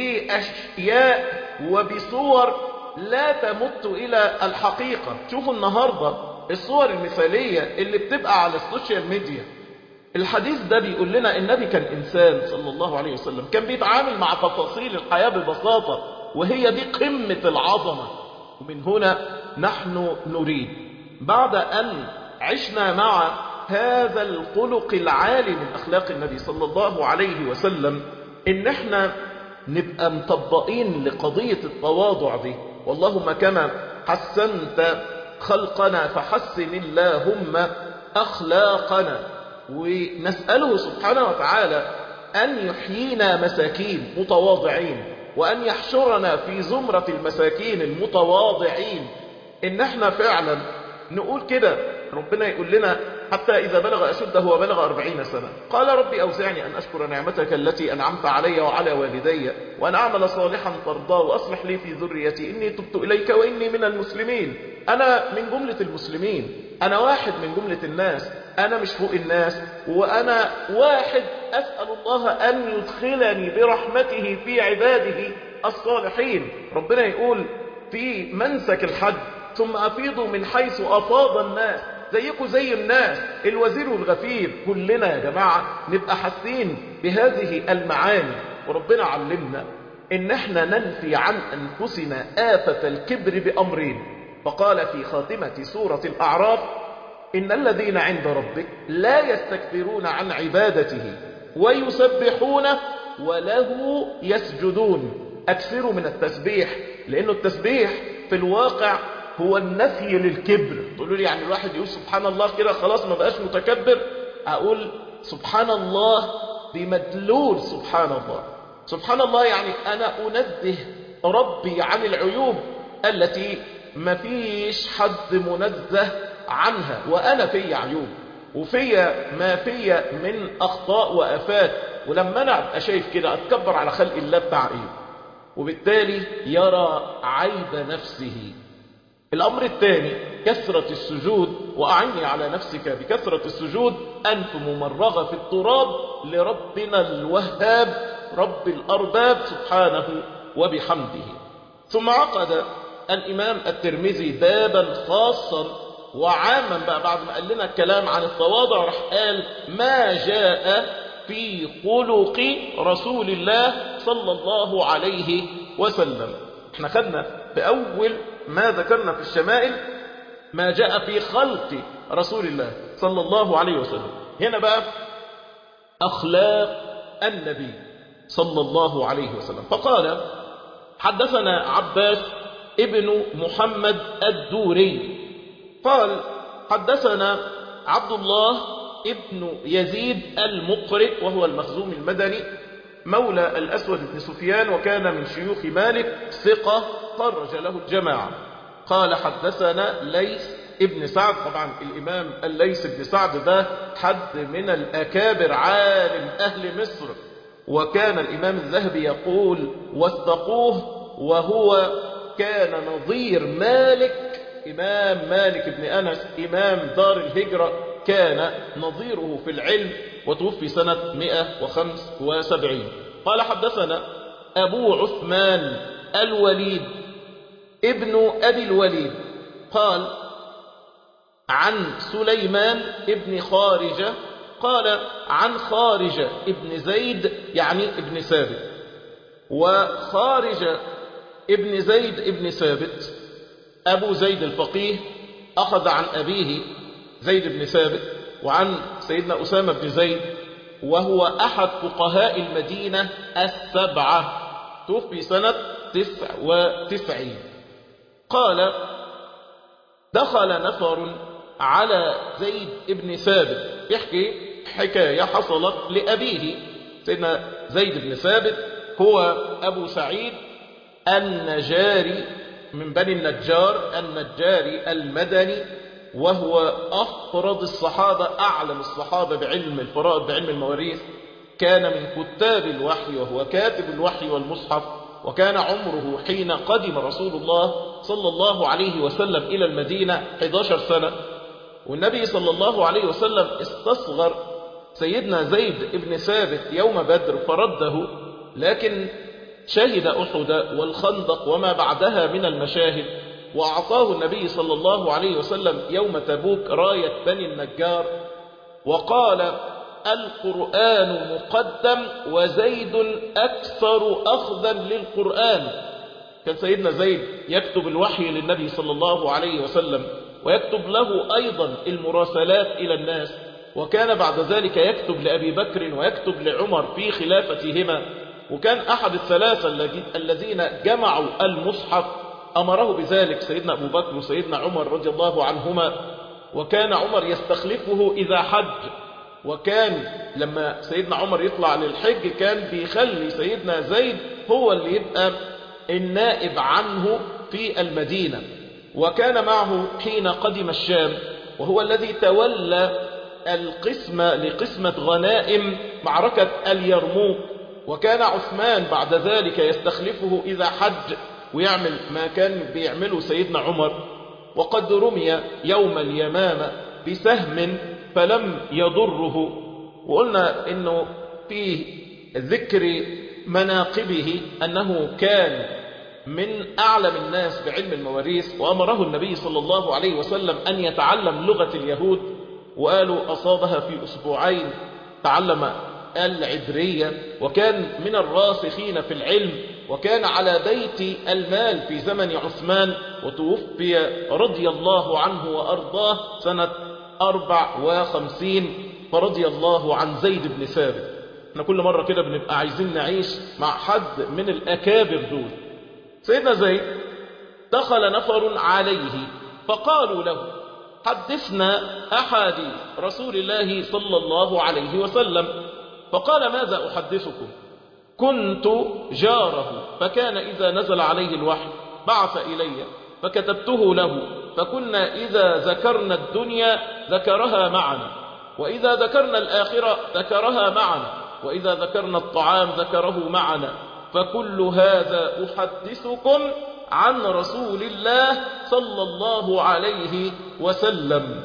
بأشياء وبصور لا تمت إلى الحقيقة شوفوا النهاردة الصور المثالية اللي بتبقى على السوشيال ميديا الحديث ده بيقول لنا النبي كان إنسان صلى الله عليه وسلم كان بيتعامل مع تفاصيل الحياة ببساطة وهي دي قمة العظمة ومن هنا نحن نريد بعد أن عشنا مع هذا الخلق العالي من أخلاق النبي صلى الله عليه وسلم إن احنا نبقى مطبقين لقضية التواضع دي واللهم كما حسنت خلقنا فحسن اللهم أخلاقنا ونسأله سبحانه وتعالى أن يحيينا مساكين متواضعين وأن يحشرنا في زمرة المساكين المتواضعين إن احنا فعلا نقول كده ربنا يقول لنا حتى إذا بلغ أشده وبلغ أربعين سنة قال ربي أوزعني أن أشكر نعمتك التي أنعمت علي وعلى والدي وأن أعمل صالحا ترضاه وأصلح لي في ذريتي إني تبت إليك وإني من المسلمين أنا من جملة المسلمين أنا واحد من جملة الناس أنا مش فوق الناس وأنا واحد أسأل الله أن يدخلني برحمته في عباده الصالحين ربنا يقول في منسك الحج ثم أفيضوا من حيث أفاض الناس زيكم زي الناس الوزير والغفير كلنا يا جماعة نبقى حاسين بهذه المعاني وربنا علمنا ان احنا ننفي عن انفسنا آفة الكبر بأمرين فقال في خاتمة سورة الأعراف إن الذين عند ربك لا يستكبرون عن عبادته ويسبحونه وله يسجدون أكثروا من التسبيح لأنه التسبيح في الواقع هو النفي للكبر تقولوا لي يعني الواحد يقول سبحان الله كده خلاص ما بقاش متكبر أقول سبحان الله بمدلول سبحان الله سبحان الله يعني أنا أنزه ربي عن العيوب التي ما فيش حد منزه عنها وأنا في عيوب وفي ما في من أخطاء وأفات ولما أنا أبقى شايف كده أتكبر على خلق الله بتاع إيه وبالتالي يرى عيب نفسه الأمر الثاني كثرة السجود وأعني على نفسك بكثرة السجود أنف ممرغة في التراب لربنا الوهاب رب الأرباب سبحانه وبحمده ثم عقد الإمام الترمذي بابا خاصا وعاما بقى بعد ما قال لنا الكلام عن التواضع راح قال ما جاء في خلق رسول الله صلى الله عليه وسلم احنا خدنا بأول ما ذكرنا في الشمائل ما جاء في خلق رسول الله صلى الله عليه وسلم هنا بقى أخلاق النبي صلى الله عليه وسلم فقال حدثنا عباس ابن محمد الدوري قال حدثنا عبد الله ابن يزيد المقرئ وهو المخزوم المدني مولى الأسود بن سفيان وكان من شيوخ مالك ثقة خرج له الجماعة قال حدثنا ليس ابن سعد طبعا الإمام الليث بن سعد ده حد من الأكابر عالم أهل مصر وكان الإمام الذهبي يقول وثقوه وهو كان نظير مالك إمام مالك بن أنس إمام دار الهجرة كان نظيره في العلم وتوفي سنة 175 قال حدثنا أبو عثمان الوليد ابن أبي الوليد قال عن سليمان ابن خارجة قال عن خارجة ابن زيد يعني ابن ثابت وخارجة ابن زيد ابن ثابت أبو زيد الفقيه أخذ عن أبيه زيد بن ثابت وعن سيدنا أسامة بن زيد وهو أحد فقهاء المدينة السبعة توفي سنة تسع وتسعين قال دخل نفر على زيد بن ثابت يحكي حكاية حصلت لأبيه سيدنا زيد بن ثابت هو أبو سعيد النجاري من بني النجار النجاري المدني وهو أفرض الصحابة أعلم الصحابة بعلم الفرائض بعلم المواريث كان من كتاب الوحي وهو كاتب الوحي والمصحف وكان عمره حين قدم رسول الله صلى الله عليه وسلم إلى المدينة 11 سنة والنبي صلى الله عليه وسلم استصغر سيدنا زيد بن ثابت يوم بدر فرده لكن شهد أحد والخندق وما بعدها من المشاهد وأعطاه النبي صلى الله عليه وسلم يوم تبوك راية بني النجار وقال القرآن مقدم وزيد أكثر أخذا للقرآن كان سيدنا زيد يكتب الوحي للنبي صلى الله عليه وسلم ويكتب له أيضا المراسلات إلى الناس وكان بعد ذلك يكتب لأبي بكر ويكتب لعمر في خلافتهما وكان أحد الثلاثة الذين جمعوا المصحف أمره بذلك سيدنا أبو بكر وسيدنا عمر رضي الله عنهما وكان عمر يستخلفه إذا حج وكان لما سيدنا عمر يطلع للحج كان بيخلي سيدنا زيد هو اللي يبقى النائب عنه في المدينة وكان معه حين قدم الشام وهو الذي تولى القسمة لقسمة غنائم معركة اليرموك وكان عثمان بعد ذلك يستخلفه إذا حج ويعمل ما كان بيعمله سيدنا عمر وقد رمي يوم اليمامة بسهم فلم يضره وقلنا انه في ذكر مناقبه انه كان من اعلم الناس بعلم المواريث وامره النبي صلى الله عليه وسلم ان يتعلم لغة اليهود وقالوا اصابها في اسبوعين تعلم العبرية وكان من الراسخين في العلم وكان على بيت المال في زمن عثمان وتوفي رضي الله عنه وأرضاه سنة أربع وخمسين فرضي الله عن زيد بن ثابت احنا كل مرة كده بنبقى عايزين نعيش مع حد من الأكابر دول سيدنا زيد دخل نفر عليه فقالوا له حدثنا أحاديث رسول الله صلى الله عليه وسلم فقال ماذا أحدثكم كنت جاره فكان إذا نزل عليه الوحي بعث إلي فكتبته له فكنا إذا ذكرنا الدنيا ذكرها معنا وإذا ذكرنا الآخرة ذكرها معنا وإذا ذكرنا الطعام ذكره معنا فكل هذا أحدثكم عن رسول الله صلى الله عليه وسلم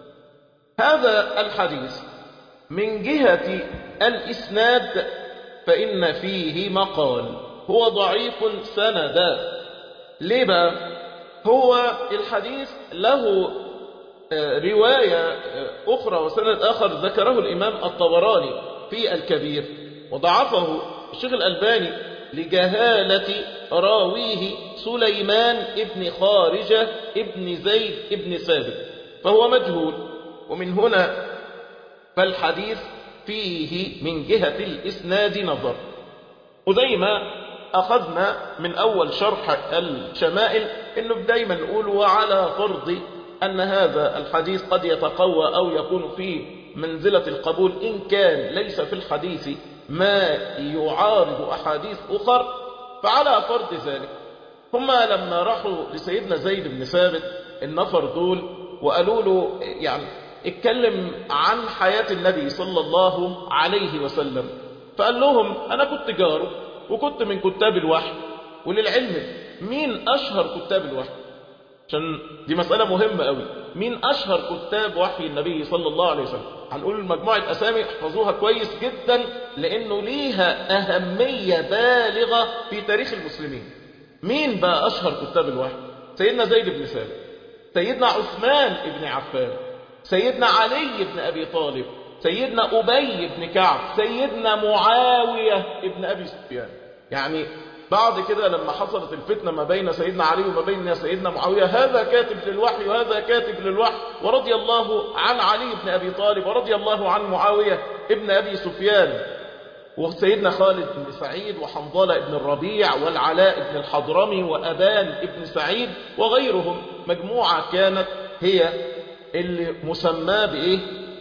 هذا الحديث من جهة الإسناد فإن فيه مقال هو ضعيف سندا ليه بقى هو الحديث له رواية أخرى وسند آخر ذكره الإمام الطبراني في الكبير وضعفه الشيخ الألباني لجهالة راويه سليمان ابن خارجة ابن زيد ابن ثابت فهو مجهول ومن هنا فالحديث فيه من جهة الإسناد نظر وزي ما أخذنا من أول شرح الشمائل إنه دايما نقول وعلى فرض أن هذا الحديث قد يتقوى أو يكون في منزلة القبول إن كان ليس في الحديث ما يعارض أحاديث أخر فعلى فرض ذلك هم لما راحوا لسيدنا زيد بن ثابت النفر دول وقالوا له يعني اتكلم عن حياة النبي صلى الله عليه وسلم فقال لهم أنا كنت جاره وكنت من كتاب الوحي وللعلم مين أشهر كتاب الوحي عشان دي مسألة مهمة قوي مين أشهر كتاب وحي النبي صلى الله عليه وسلم هنقول مجموعة أسامي احفظوها كويس جدا لأنه ليها أهمية بالغة في تاريخ المسلمين مين بقى أشهر كتاب الوحي سيدنا زيد بن ثابت سيدنا عثمان بن عفان سيدنا علي بن أبي طالب سيدنا أبي بن كعب سيدنا معاوية بن أبي سفيان يعني بعد كده لما حصلت الفتنة ما بين سيدنا علي وما بين سيدنا معاوية هذا كاتب للوحي وهذا كاتب للوحي ورضي الله عن علي بن أبي طالب ورضي الله عن معاوية ابن أبي سفيان وسيدنا خالد بن سعيد وحنظلة بن الربيع والعلاء بن الحضرمي وأبان بن سعيد وغيرهم مجموعة كانت هي اللي مسماه بإيه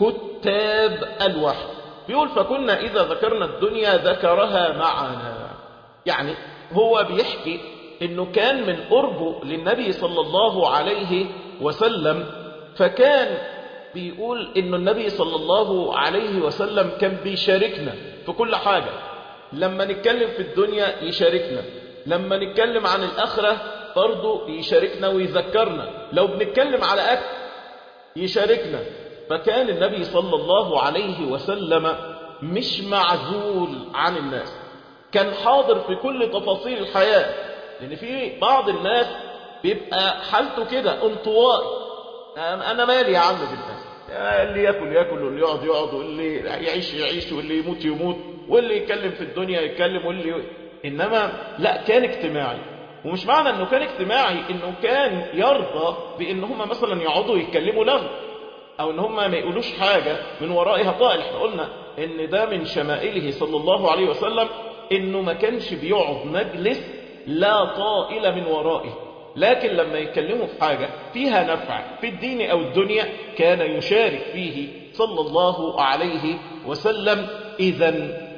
كتاب الوحي بيقول فكنا إذا ذكرنا الدنيا ذكرها معنا يعني هو بيحكي انه كان من قربه للنبي صلى الله عليه وسلم فكان بيقول انه النبي صلى الله عليه وسلم كان بيشاركنا في كل حاجة لما نتكلم في الدنيا يشاركنا لما نتكلم عن الآخرة برضه يشاركنا ويذكرنا لو بنتكلم على أكل يشاركنا فكان النبي صلى الله عليه وسلم مش معزول عن الناس كان حاضر في كل تفاصيل الحياة لأن في بعض الناس بيبقى حالته كده انطوائي أنا مالي يا عم بالناس اللي ياكل ياكل واللي يقعد يقعد واللي يعيش يعيش واللي يموت يموت واللي يتكلم في الدنيا يتكلم واللي إنما لا كان اجتماعي ومش معنى انه كان اجتماعي انه كان يرضى بان هم مثلا يقعدوا يتكلموا لغو او ان هم ما يقولوش حاجة من ورائها طائل احنا قلنا ان ده من شمائله صلى الله عليه وسلم انه ما كانش بيقعد مجلس لا طائل من ورائه لكن لما يتكلموا في حاجة فيها نفع في الدين او الدنيا كان يشارك فيه صلى الله عليه وسلم اذا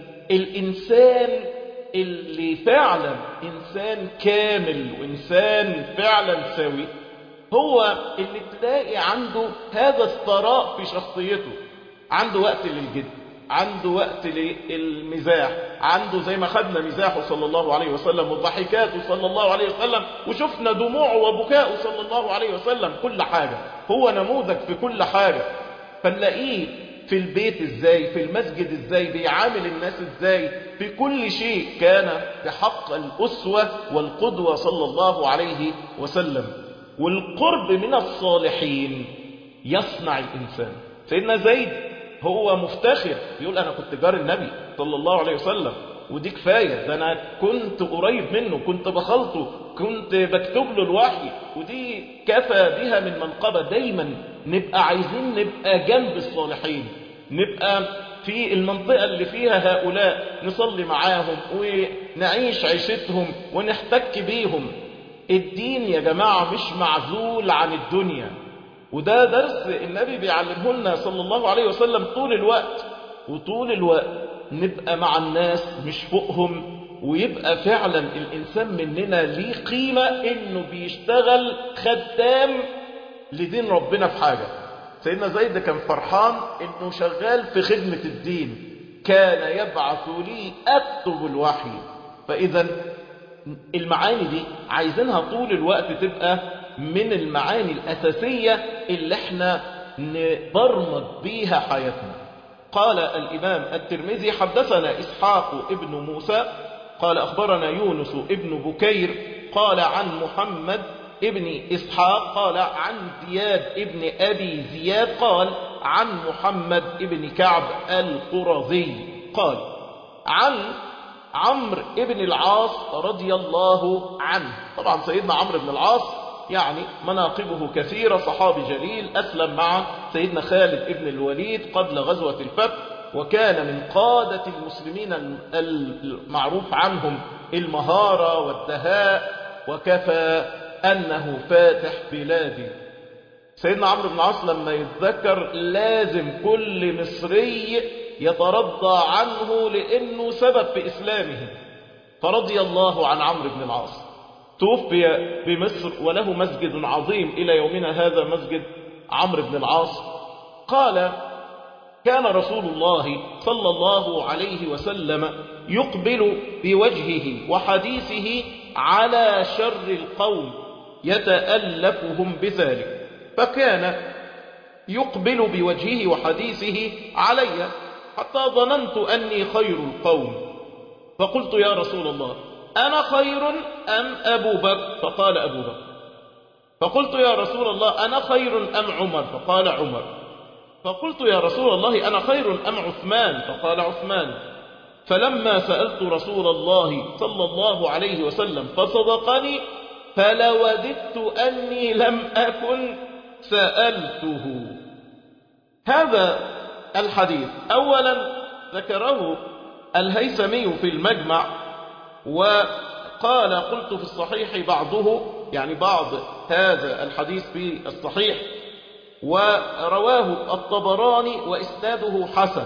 الانسان اللي فعلا انسان كامل وانسان فعلا سوي هو اللي تلاقي عنده هذا الثراء في شخصيته عنده وقت للجد عنده وقت للمزاح عنده زي ما خدنا مزاحه صلى الله عليه وسلم وضحكاته صلى الله عليه وسلم وشفنا دموعه وبكاءه صلى الله عليه وسلم كل حاجة هو نموذج في كل حاجة فنلاقيه في البيت ازاي في المسجد ازاي بيعامل الناس ازاي في كل شيء كان بحق الأسوة والقدوة صلى الله عليه وسلم والقرب من الصالحين يصنع الإنسان سيدنا زيد هو مفتخر يقول أنا كنت جار النبي صلى الله عليه وسلم ودي كفاية ده أنا كنت قريب منه كنت بخلطه كنت بكتب له الوحي ودي كفى بها من منقبة دايما نبقى عايزين نبقى جنب الصالحين نبقى في المنطقة اللي فيها هؤلاء نصلي معاهم ونعيش عيشتهم ونحتك بيهم الدين يا جماعة مش معزول عن الدنيا وده درس النبي بيعلمه لنا صلى الله عليه وسلم طول الوقت وطول الوقت نبقى مع الناس مش فوقهم ويبقى فعلا الإنسان مننا ليه قيمة إنه بيشتغل خدام لدين ربنا في حاجة سيدنا زيد كان فرحان إنه شغال في خدمة الدين كان يبعث لي أكتب الوحي فإذا المعاني دي عايزينها طول الوقت تبقى من المعاني الأساسية اللي احنا نبرمج بيها حياتنا قال الإمام الترمذي حدثنا إسحاق ابن موسى قال أخبرنا يونس ابن بكير قال عن محمد ابن إسحاق قال عن زياد ابن أبي زياد قال عن محمد ابن كعب القرظي قال عن عمرو ابن العاص رضي الله عنه طبعا سيدنا عمرو بن العاص يعني مناقبه كثيرة صحابي جليل أسلم مع سيدنا خالد ابن الوليد قبل غزوة الفتح وكان من قادة المسلمين المعروف عنهم المهارة والدهاء وكفى أنه فاتح بلادي سيدنا عمرو بن العاص لما يتذكر لازم كل مصري يترضى عنه لأنه سبب في إسلامه فرضي الله عن عمرو بن العاص توفي بمصر وله مسجد عظيم إلى يومنا هذا مسجد عمرو بن العاص قال كان رسول الله صلى الله عليه وسلم يقبل بوجهه وحديثه على شر القوم يتألفهم بذلك فكان يقبل بوجهه وحديثه علي حتى ظننت أني خير القوم فقلت يا رسول الله أنا خير أم أبو بكر فقال أبو بكر فقلت يا رسول الله أنا خير أم عمر فقال عمر فقلت يا رسول الله أنا خير أم عثمان فقال عثمان فلما سألت رسول الله صلى الله عليه وسلم فصدقني فلوددت أني لم أكن سألته هذا الحديث أولا ذكره الهيثمي في المجمع وقال قلت في الصحيح بعضه يعني بعض هذا الحديث في الصحيح ورواه الطبراني وإسناده حسن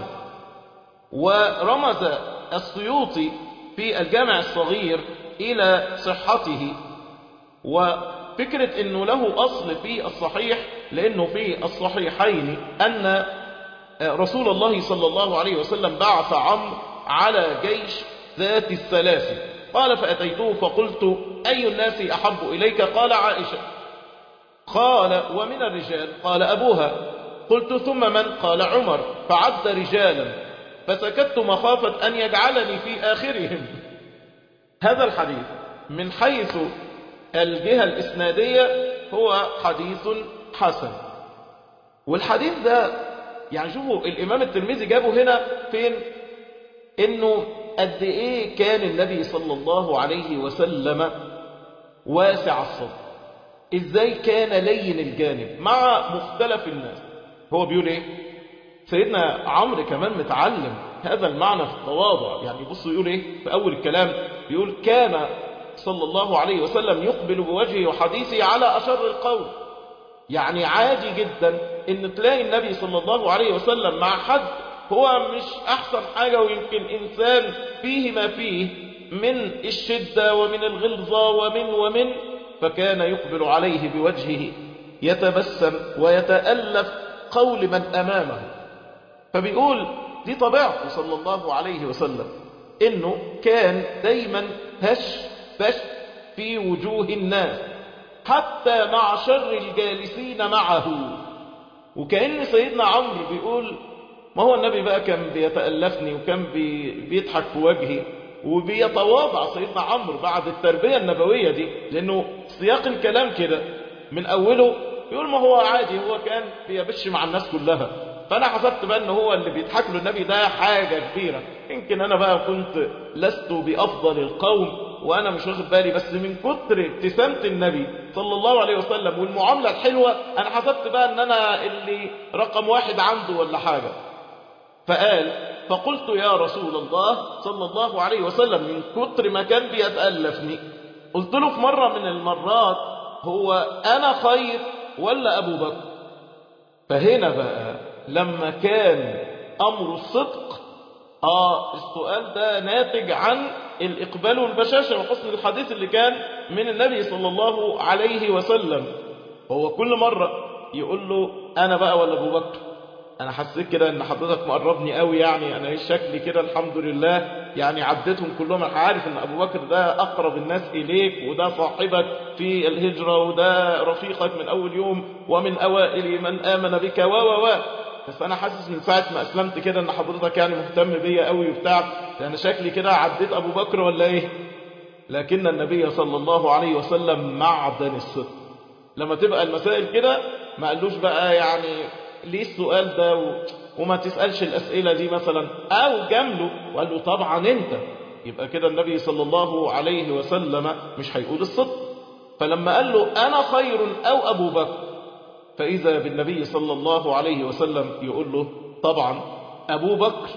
ورمز السيوطي في الجامع الصغير إلى صحته وفكرة أنه له أصل في الصحيح لأنه في الصحيحين أن رسول الله صلى الله عليه وسلم بعث عمرو على جيش ذات السلاسل قال فأتيته فقلت أي الناس أحب إليك قال عائشة قال ومن الرجال قال أبوها قلت ثم من قال عمر فعد رجالا فسكت مخافة أن يجعلني في آخرهم هذا الحديث من حيث الجهة الإسنادية هو حديث حسن والحديث ده يعني شوفوا الإمام الترمذي جابه هنا فين إنه قد إيه كان النبي صلى الله عليه وسلم واسع الصدر إزاي كان لين الجانب مع مختلف الناس هو بيقول إيه سيدنا عمرو كمان متعلم هذا المعنى في التواضع يعني بصوا يقول إيه في أول الكلام بيقول كان صلى الله عليه وسلم يقبل بوجهه وحديثه على أشر القول يعني عادي جدا ان تلاقي النبي صلى الله عليه وسلم مع حد هو مش احسن حاجة ويمكن انسان فيه ما فيه من الشدة ومن الغلظة ومن ومن فكان يقبل عليه بوجهه يتبسم ويتألف قول من امامه فبيقول دي طبيعته صلى الله عليه وسلم انه كان دايما هش بش في وجوه الناس حتى مع شر الجالسين معه وكأن سيدنا عمرو بيقول ما هو النبي بقى كان بيتألفني وكان بي بيضحك في وجهي وبيتواضع سيدنا عمرو بعد التربية النبوية دي لأنه سياق الكلام كده من أوله يقول ما هو عادي هو كان بيبش مع الناس كلها فأنا حسبت بقى أنه هو اللي بيضحك له النبي ده حاجة كبيرة يمكن أنا بقى كنت لست بأفضل القوم وأنا مش واخد بالي بس من كتر ابتسامة النبي صلى الله عليه وسلم والمعاملة الحلوة أنا حسبت بقى أن أنا اللي رقم واحد عنده ولا حاجة فقال فقلت يا رسول الله صلى الله عليه وسلم من كتر ما كان بيتألفني قلت له في مرة من المرات هو أنا خير ولا أبو بكر فهنا بقى لما كان أمر الصدق آه السؤال ده ناتج عن الإقبال والبشاشة وحسن الحديث اللي كان من النبي صلى الله عليه وسلم هو كل مرة يقول له أنا بقى ولا أبو بكر أنا حسيت كده إن حضرتك مقربني قوي يعني أنا إيه شكلي كده الحمد لله يعني عديتهم كلهم أنا عارف إن أبو بكر ده أقرب الناس إليك وده صاحبك في الهجرة وده رفيقك من أول يوم ومن أوائل من آمن بك و و و بس أنا حاسس من ساعة ما أسلمت كده إن حضرتك يعني مهتم بيا قوي وبتاع لأن شكلي كده عديت أبو بكر ولا إيه لكن النبي صلى الله عليه وسلم معدن الصدق لما تبقى المسائل كده ما قالوش بقى يعني ليه السؤال ده و... وما تسألش الأسئلة دي مثلا أو جمله وقال له طبعا أنت يبقى كده النبي صلى الله عليه وسلم مش هيقول الصدق فلما قال له أنا خير أو أبو بكر فإذا بالنبي صلى الله عليه وسلم يقول له طبعا أبو بكر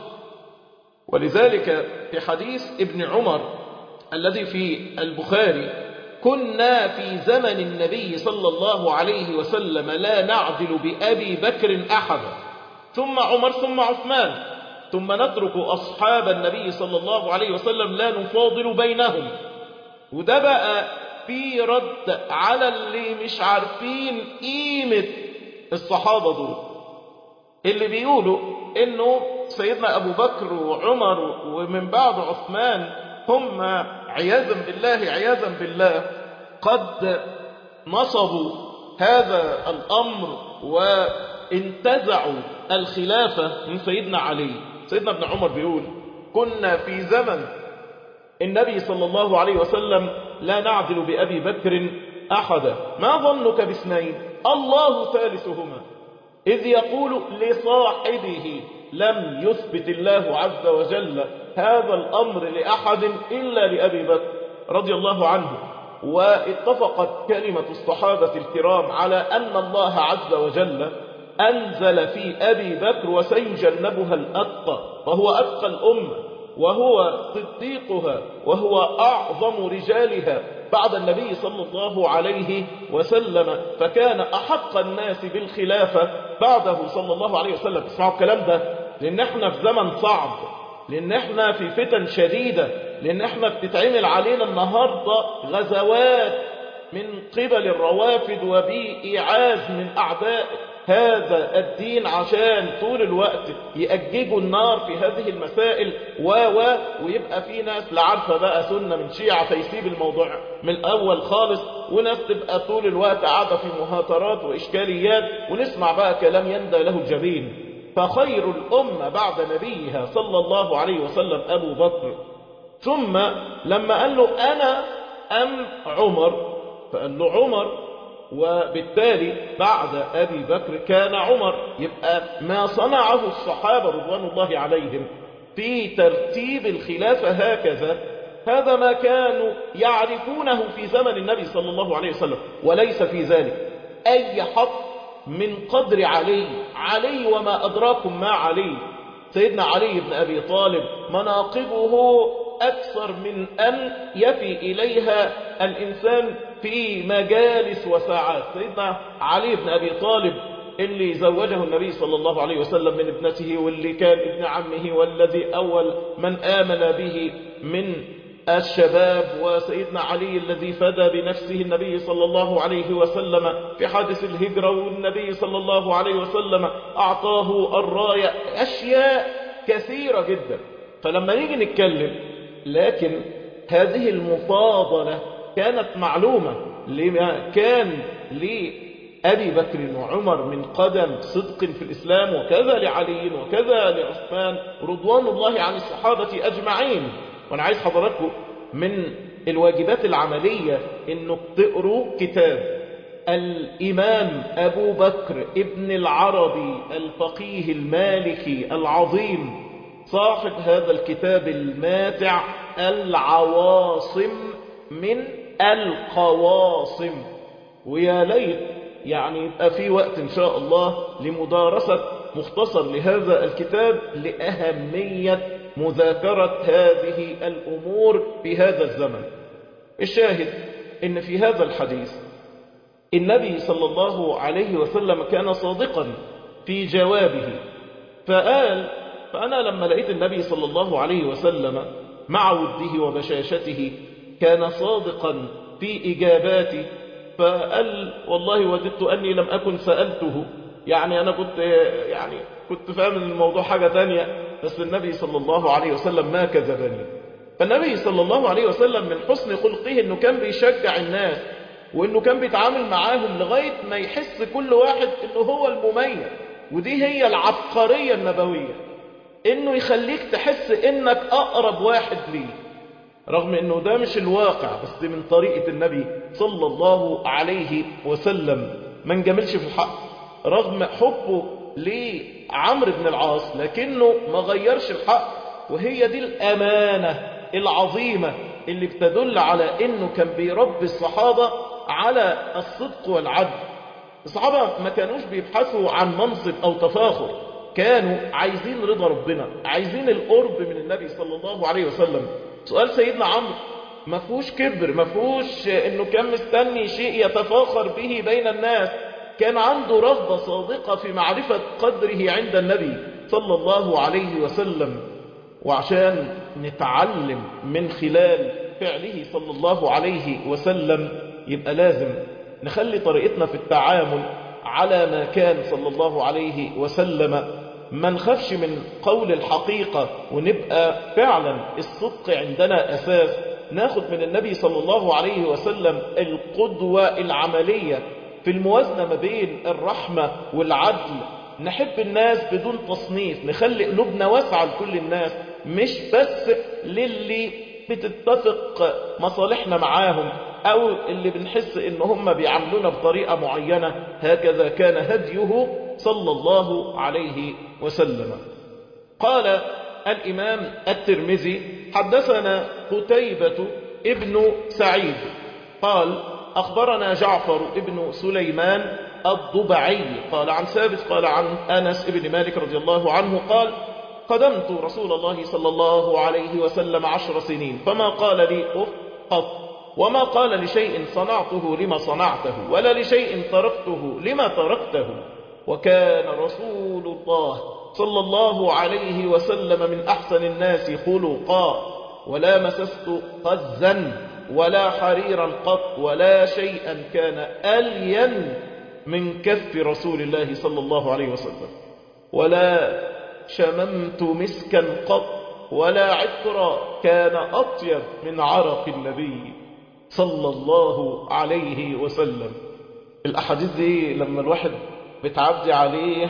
ولذلك في حديث ابن عمر الذي في البخاري كنا في زمن النبي صلى الله عليه وسلم لا نعدل بأبي بكر أحدا ثم عمر ثم عثمان ثم نترك أصحاب النبي صلى الله عليه وسلم لا نفاضل بينهم وده بقى في رد على اللي مش عارفين قيمة الصحابة دول اللي بيقولوا انه سيدنا ابو بكر وعمر ومن بعد عثمان هم عياذا بالله عياذا بالله قد نصبوا هذا الامر وانتزعوا الخلافة من سيدنا علي سيدنا ابن عمر بيقول كنا في زمن النبي صلى الله عليه وسلم لا نعدل بأبي بكر أحدا ما ظنك باثنين الله ثالثهما إذ يقول لصاحبه لم يثبت الله عز وجل هذا الأمر لأحد إلا لأبي بكر رضي الله عنه واتفقت كلمة الصحابة الكرام على أن الله عز وجل أنزل في أبي بكر وسيجنبها الأتقى فهو أتقى الأمة وهو صديقها وهو أعظم رجالها بعد النبي صلى الله عليه وسلم فكان أحق الناس بالخلافة بعده صلى الله عليه وسلم اسمعوا الكلام ده لأن احنا في زمن صعب لأن احنا في فتن شديدة لأن احنا بتتعمل علينا النهاردة غزوات من قبل الروافد وبإيعاز من أعداء هذا الدين عشان طول الوقت يأججوا النار في هذه المسائل و و ويبقى في ناس لا عارفه بقى سنة من شيعة فيسيب الموضوع من الأول خالص وناس تبقى طول الوقت قاعدة في مهاترات وإشكاليات ونسمع بقى كلام يندى له الجبين فخير الأمة بعد نبيها صلى الله عليه وسلم أبو بكر ثم لما قال له أنا أم عمر فقال له عمر وبالتالي بعد أبي بكر كان عمر يبقى ما صنعه الصحابة رضوان الله عليهم في ترتيب الخلافة هكذا هذا ما كانوا يعرفونه في زمن النبي صلى الله عليه وسلم وليس في ذلك أي حق من قدر علي علي وما أدراكم ما علي سيدنا علي بن أبي طالب مناقبه أكثر من أن يفي إليها الإنسان في مجالس وساعات سيدنا علي بن أبي طالب اللي زوجه النبي صلى الله عليه وسلم من ابنته واللي كان ابن عمه والذي أول من آمن به من الشباب وسيدنا علي الذي فدى بنفسه النبي صلى الله عليه وسلم في حادث الهجرة والنبي صلى الله عليه وسلم أعطاه الراية أشياء كثيرة جدا فلما نيجي نتكلم لكن هذه المفاضلة كانت معلومة لما كان لأبي بكر وعمر من قدم صدق في الإسلام وكذا لعلي وكذا لعثمان رضوان الله عن الصحابة أجمعين وأنا عايز حضراتكم من الواجبات العملية إنه تقروا كتاب الإمام أبو بكر ابن العربي الفقيه المالكي العظيم صاحب هذا الكتاب الماتع العواصم من القواصم ويا ليت يعني يبقى في وقت إن شاء الله لمدارسة مختصر لهذا الكتاب لأهمية مذاكرة هذه الأمور في هذا الزمن الشاهد إن في هذا الحديث النبي صلى الله عليه وسلم كان صادقا في جوابه فقال فأنا لما لقيت النبي صلى الله عليه وسلم مع وده وبشاشته كان صادقا في إجاباتي فقال والله وددت أني لم أكن سألته يعني أنا كنت يعني كنت فاهم ان الموضوع حاجة تانية بس النبي صلى الله عليه وسلم ما كذبني فالنبي صلى الله عليه وسلم من حسن خلقه انه كان بيشجع الناس وانه كان بيتعامل معاهم لغاية ما يحس كل واحد انه هو المميز ودي هي العبقرية النبوية انه يخليك تحس انك اقرب واحد ليه رغم انه ده مش الواقع بس من طريقة النبي صلى الله عليه وسلم ما انجملش في الحق رغم حبه لعمرو بن العاص لكنه ما غيرش الحق وهي دي الأمانة العظيمة اللي بتدل على انه كان بيربي الصحابة على الصدق والعدل الصحابة ما كانوش بيبحثوا عن منصب او تفاخر كانوا عايزين رضا ربنا عايزين القرب من النبي صلى الله عليه وسلم سؤال سيدنا عمرو ما فيهوش كبر ما فيهوش انه كان مستني شيء يتفاخر به بين الناس كان عنده رغبة صادقة في معرفة قدره عند النبي صلى الله عليه وسلم وعشان نتعلم من خلال فعله صلى الله عليه وسلم يبقى لازم نخلي طريقتنا في التعامل على ما كان صلى الله عليه وسلم ما نخافش من قول الحقيقة ونبقى فعلا الصدق عندنا أساس ناخد من النبي صلى الله عليه وسلم القدوة العملية في الموازنة ما بين الرحمة والعدل نحب الناس بدون تصنيف نخلي قلوبنا واسعة لكل الناس مش بس للي بتتفق مصالحنا معاهم أو اللي بنحس إن هم بيعاملونا بطريقة معينة هكذا كان هديه صلى الله عليه وسلم قال الإمام الترمذي حدثنا قتيبة ابن سعيد قال أخبرنا جعفر ابن سليمان الضبعي قال عن ثابت قال عن أنس ابن مالك رضي الله عنه قال قدمت رسول الله صلى الله عليه وسلم عشر سنين فما قال لي أف قط وما قال لشيء صنعته لما صنعته ولا لشيء تركته لما تركته وكان رسول الله صلى الله عليه وسلم من أحسن الناس خلقا ولا مسست قزا ولا حريرا قط ولا شيئا كان ألين من كف رسول الله صلى الله عليه وسلم ولا شممت مسكا قط ولا عطرا كان أطيب من عرق النبي صلى الله عليه وسلم الأحاديث دي لما الواحد بتعدي عليه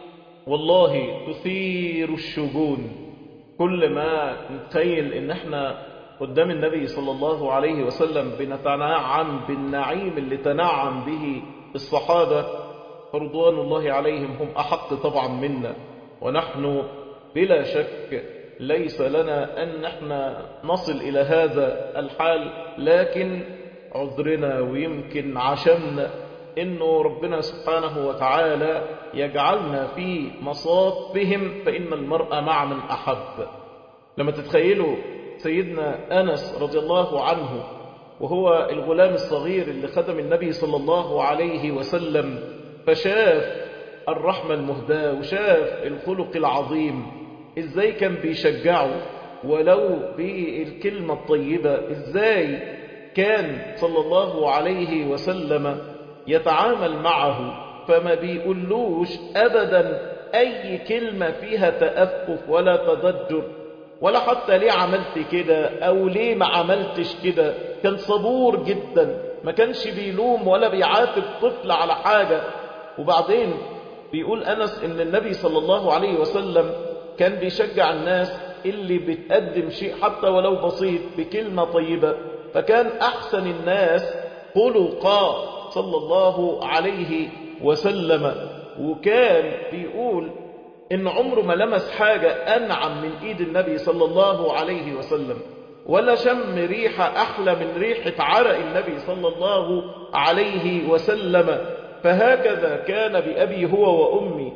والله تثير الشجون كل ما نتخيل ان احنا قدام النبي صلى الله عليه وسلم بنتنعم بالنعيم اللي تنعم به الصحابة رضوان الله عليهم هم أحق طبعا منا ونحن بلا شك ليس لنا أن احنا نصل إلى هذا الحال لكن عذرنا ويمكن عشمنا إنه ربنا سبحانه وتعالى يجعلنا في مصافهم فإن المرء مع من أحب لما تتخيلوا سيدنا أنس رضي الله عنه وهو الغلام الصغير اللي خدم النبي صلى الله عليه وسلم فشاف الرحمة المهداة وشاف الخلق العظيم ازاي كان بيشجعه ولو بالكلمة الطيبة ازاي كان صلى الله عليه وسلم يتعامل معه فما بيقولوش ابدا اي كلمة فيها تأفف ولا تضجر ولا حتى ليه عملت كده او ليه ما عملتش كده كان صبور جدا ما كانش بيلوم ولا بيعاتب طفل على حاجة وبعدين بيقول أنس إن النبي صلى الله عليه وسلم كان بيشجع الناس اللي بتقدم شيء حتى ولو بسيط بكلمة طيبة فكان أحسن الناس خلقا صلى الله عليه وسلم وكان بيقول إن عمره ما لمس حاجة أنعم من إيد النبي صلى الله عليه وسلم ولا شم ريحة أحلى من ريحة عرق النبي صلى الله عليه وسلم فهكذا كان بأبي هو وأمي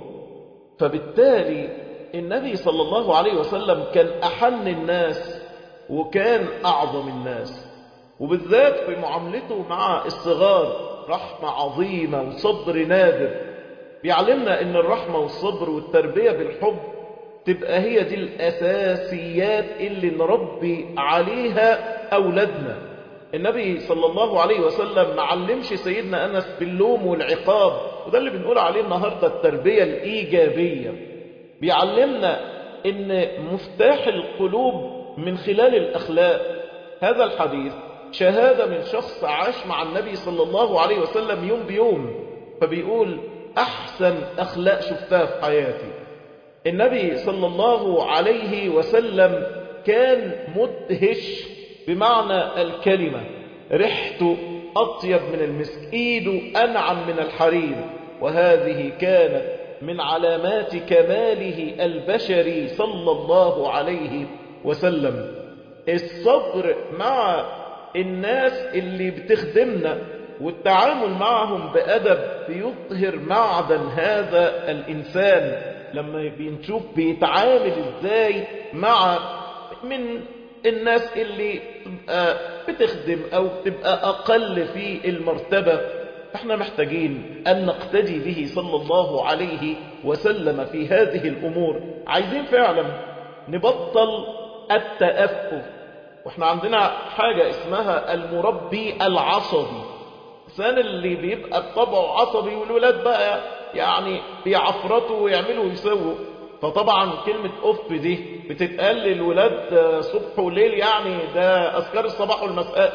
فبالتالي النبي صلى الله عليه وسلم كان أحن الناس وكان أعظم الناس وبالذات في معاملته مع الصغار رحمة عظيمة وصبر نادر بيعلمنا ان الرحمة والصبر والتربية بالحب تبقى هي دي الأساسيات اللي نربي عليها أولادنا النبي صلى الله عليه وسلم ما علمش سيدنا أنس باللوم والعقاب وده اللي بنقول عليه النهاردة التربية الإيجابية بيعلمنا ان مفتاح القلوب من خلال الأخلاق هذا الحديث شهادة من شخص عاش مع النبي صلى الله عليه وسلم يوم بيوم فبيقول أحسن أخلاق شفتها في حياتي النبي صلى الله عليه وسلم كان مدهش بمعنى الكلمة ريحته أطيب من المسك إيده أنعم من الحرير وهذه كانت من علامات كماله البشري صلى الله عليه وسلم الصبر مع الناس اللي بتخدمنا والتعامل معهم بأدب بيظهر معدن هذا الإنسان لما بنشوف بيتعامل ازاي مع من الناس اللي تبقى بتخدم او تبقى اقل في المرتبة احنا محتاجين ان نقتدي به صلى الله عليه وسلم في هذه الامور عايزين فعلا نبطل التأفف واحنا عندنا حاجة اسمها المربي العصبي الانسان اللي بيبقى بطبعه عصبي والولاد بقى يعني بيعفرطوا ويعملوا ويسووا فطبعا كلمة أف دي بتتقال للولاد صبح وليل يعني ده أذكار الصباح والمساء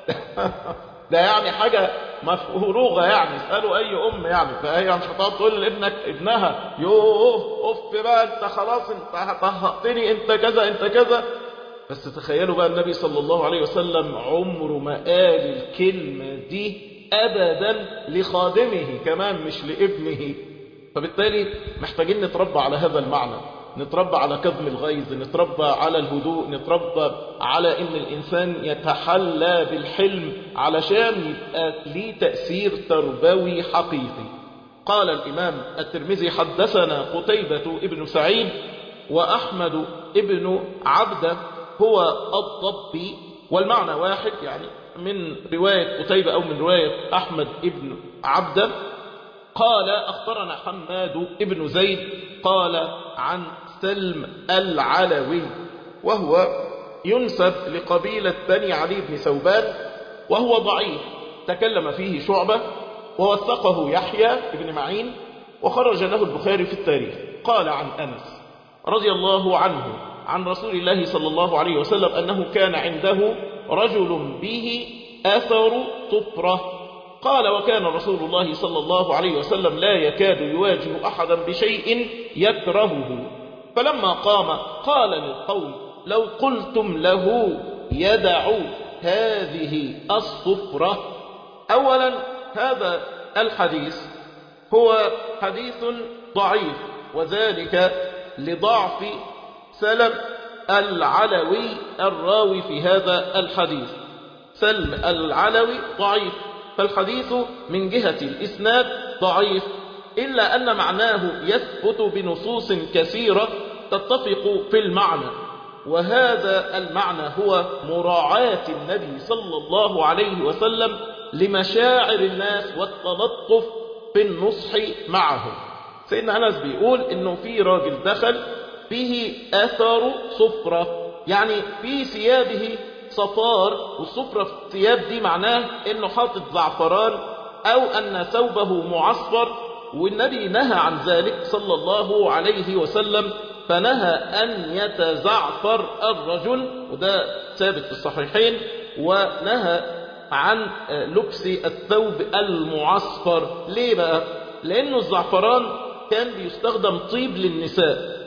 ده يعني حاجة مفروغة يعني اسألوا أي أم يعني فهي مش هتقعد تقول لابنك ابنها يوه أف بقى أنت خلاص أنت طهقتني أنت كذا أنت كذا بس تخيلوا بقى النبي صلى الله عليه وسلم عمره ما قال الكلمة دي أبدا لخادمه كمان مش لابنه فبالتالي محتاجين نتربى على هذا المعنى نتربى على كظم الغيظ نتربى على الهدوء نتربى على ان الانسان يتحلى بالحلم علشان يبقى ليه تأثير تربوي حقيقي قال الامام الترمذي حدثنا قتيبة ابن سعيد واحمد ابن عبده هو الضبي والمعنى واحد يعني من رواية قتيبة او من رواية احمد ابن عبده قال أخبرنا حماد ابن زيد قال عن سلم العلوي وهو ينسب لقبيلة بني علي بن ثوبان وهو ضعيف تكلم فيه شعبة ووثقه يحيى بن معين وخرج له البخاري في التاريخ قال عن أنس رضي الله عنه عن رسول الله صلى الله عليه وسلم أنه كان عنده رجل به أثر طفرة قال وكان رسول الله صلى الله عليه وسلم لا يكاد يواجه أحدا بشيء يكرهه فلما قام قال للقوم لو قلتم له يدع هذه الصفرة أولا هذا الحديث هو حديث ضعيف وذلك لضعف سلم العلوي الراوي في هذا الحديث سلم العلوي ضعيف فالحديث من جهة الإسناد ضعيف إلا أن معناه يثبت بنصوص كثيرة تتفق في المعنى وهذا المعنى هو مراعاة النبي صلى الله عليه وسلم لمشاعر الناس والتلطف في النصح معهم سيدنا أنس بيقول إنه في راجل دخل فيه أثر صفرة يعني في ثيابه صفار والصفرة في الثياب دي معناه انه حاطط زعفران او ان ثوبه معصفر والنبي نهى عن ذلك صلى الله عليه وسلم فنهى ان يتزعفر الرجل وده ثابت في الصحيحين ونهى عن لبس الثوب المعصفر ليه بقى لانه الزعفران كان بيستخدم طيب للنساء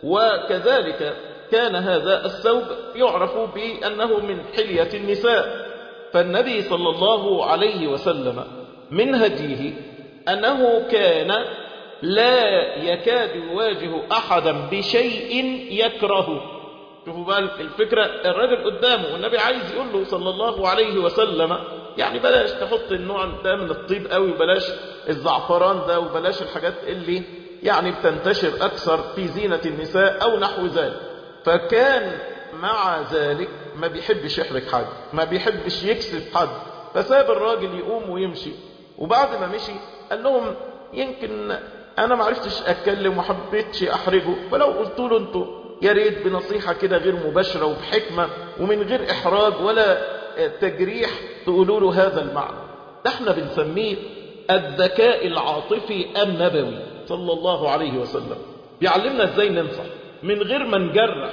وكذلك كان هذا الثوب يعرف بأنه من حلية النساء فالنبي صلى الله عليه وسلم من هديه أنه كان لا يكاد يواجه أحدا بشيء يكرهه شوفوا بقى الفكرة الراجل قدامه والنبي عايز يقول له صلى الله عليه وسلم يعني بلاش تحط النوع ده من الطيب قوي بلاش الزعفران ده وبلاش الحاجات اللي يعني بتنتشر أكثر في زينة النساء أو نحو ذلك فكان مع ذلك ما بيحبش يحرج حد ما بيحبش يكسف حد فساب الراجل يقوم ويمشي وبعد ما مشي قال لهم يمكن انا ما عرفتش اتكلم وما حبيتش احرجه فلو قلت له انتوا يا ريت بنصيحه كده غير مباشره وبحكمه ومن غير احراج ولا تجريح تقولوا له هذا المعنى ده احنا بنسميه الذكاء العاطفي النبوي صلى الله عليه وسلم بيعلمنا ازاي ننصح من غير ما نجرح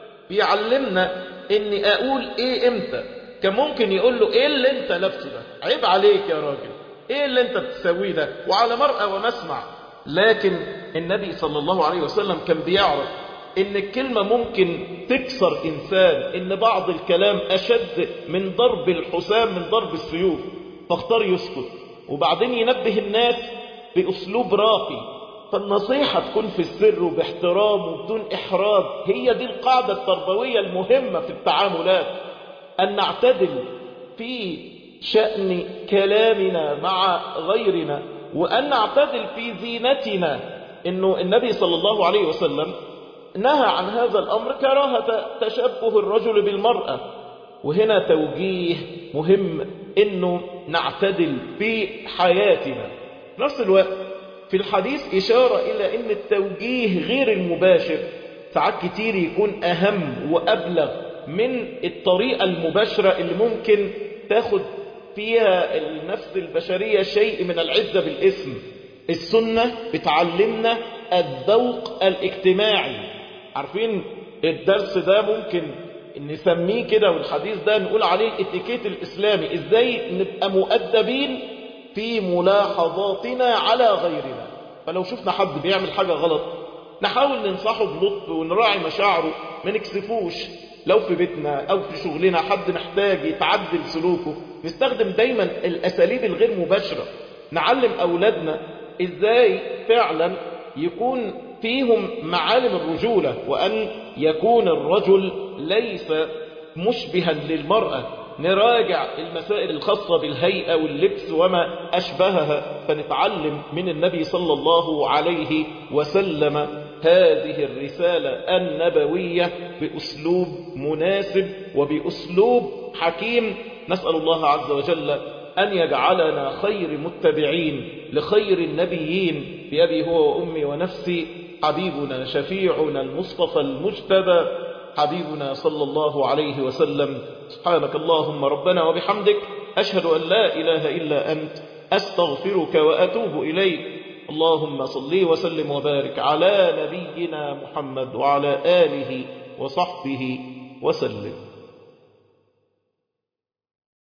بيعلمنا اني اقول ايه امتى كان ممكن يقول له ايه اللي انت لابسه ده عيب عليك يا راجل ايه اللي انت بتسويه ده وعلى مرأى ومسمع لكن النبي صلى الله عليه وسلم كان بيعرف ان الكلمة ممكن تكسر انسان ان بعض الكلام اشد من ضرب الحسام من ضرب السيوف فاختار يسكت وبعدين ينبه الناس باسلوب راقي فالنصيحة تكون في السر وباحترام وبدون إحراج هي دي القاعدة التربوية المهمة في التعاملات أن نعتدل في شأن كلامنا مع غيرنا وأن نعتدل في زينتنا إنه النبي صلى الله عليه وسلم نهى عن هذا الأمر كراهة تشبه الرجل بالمرأة وهنا توجيه مهم إنه نعتدل في حياتنا في نفس الوقت في الحديث إشارة إلى أن التوجيه غير المباشر ساعات كتير يكون أهم وأبلغ من الطريقة المباشرة اللي ممكن تاخد فيها النفس البشرية شيء من العزة بالاسم السنة بتعلمنا الذوق الاجتماعي عارفين الدرس ده ممكن نسميه كده والحديث ده نقول عليه الاتيكيت الإسلامي ازاي نبقى مؤدبين في ملاحظاتنا على غيرنا فلو شفنا حد بيعمل حاجة غلط نحاول ننصحه بلطف ونراعي مشاعره ما نكسفوش لو في بيتنا أو في شغلنا حد محتاج يتعدل سلوكه نستخدم دايما الأساليب الغير مباشرة نعلم أولادنا إزاي فعلا يكون فيهم معالم الرجولة وأن يكون الرجل ليس مشبها للمرأة نراجع المسائل الخاصة بالهيئة واللبس وما أشبهها فنتعلم من النبي صلى الله عليه وسلم هذه الرسالة النبوية بأسلوب مناسب وبأسلوب حكيم نسأل الله عز وجل أن يجعلنا خير متبعين لخير النبيين بأبي هو وأمي ونفسي حبيبنا شفيعنا المصطفى المجتبى حبيبنا صلى الله عليه وسلم سبحانك اللهم ربنا وبحمدك أشهد أن لا إله إلا أنت أستغفرك وأتوب إليك اللهم صل وسلم وبارك على نبينا محمد وعلى آله وصحبه وسلم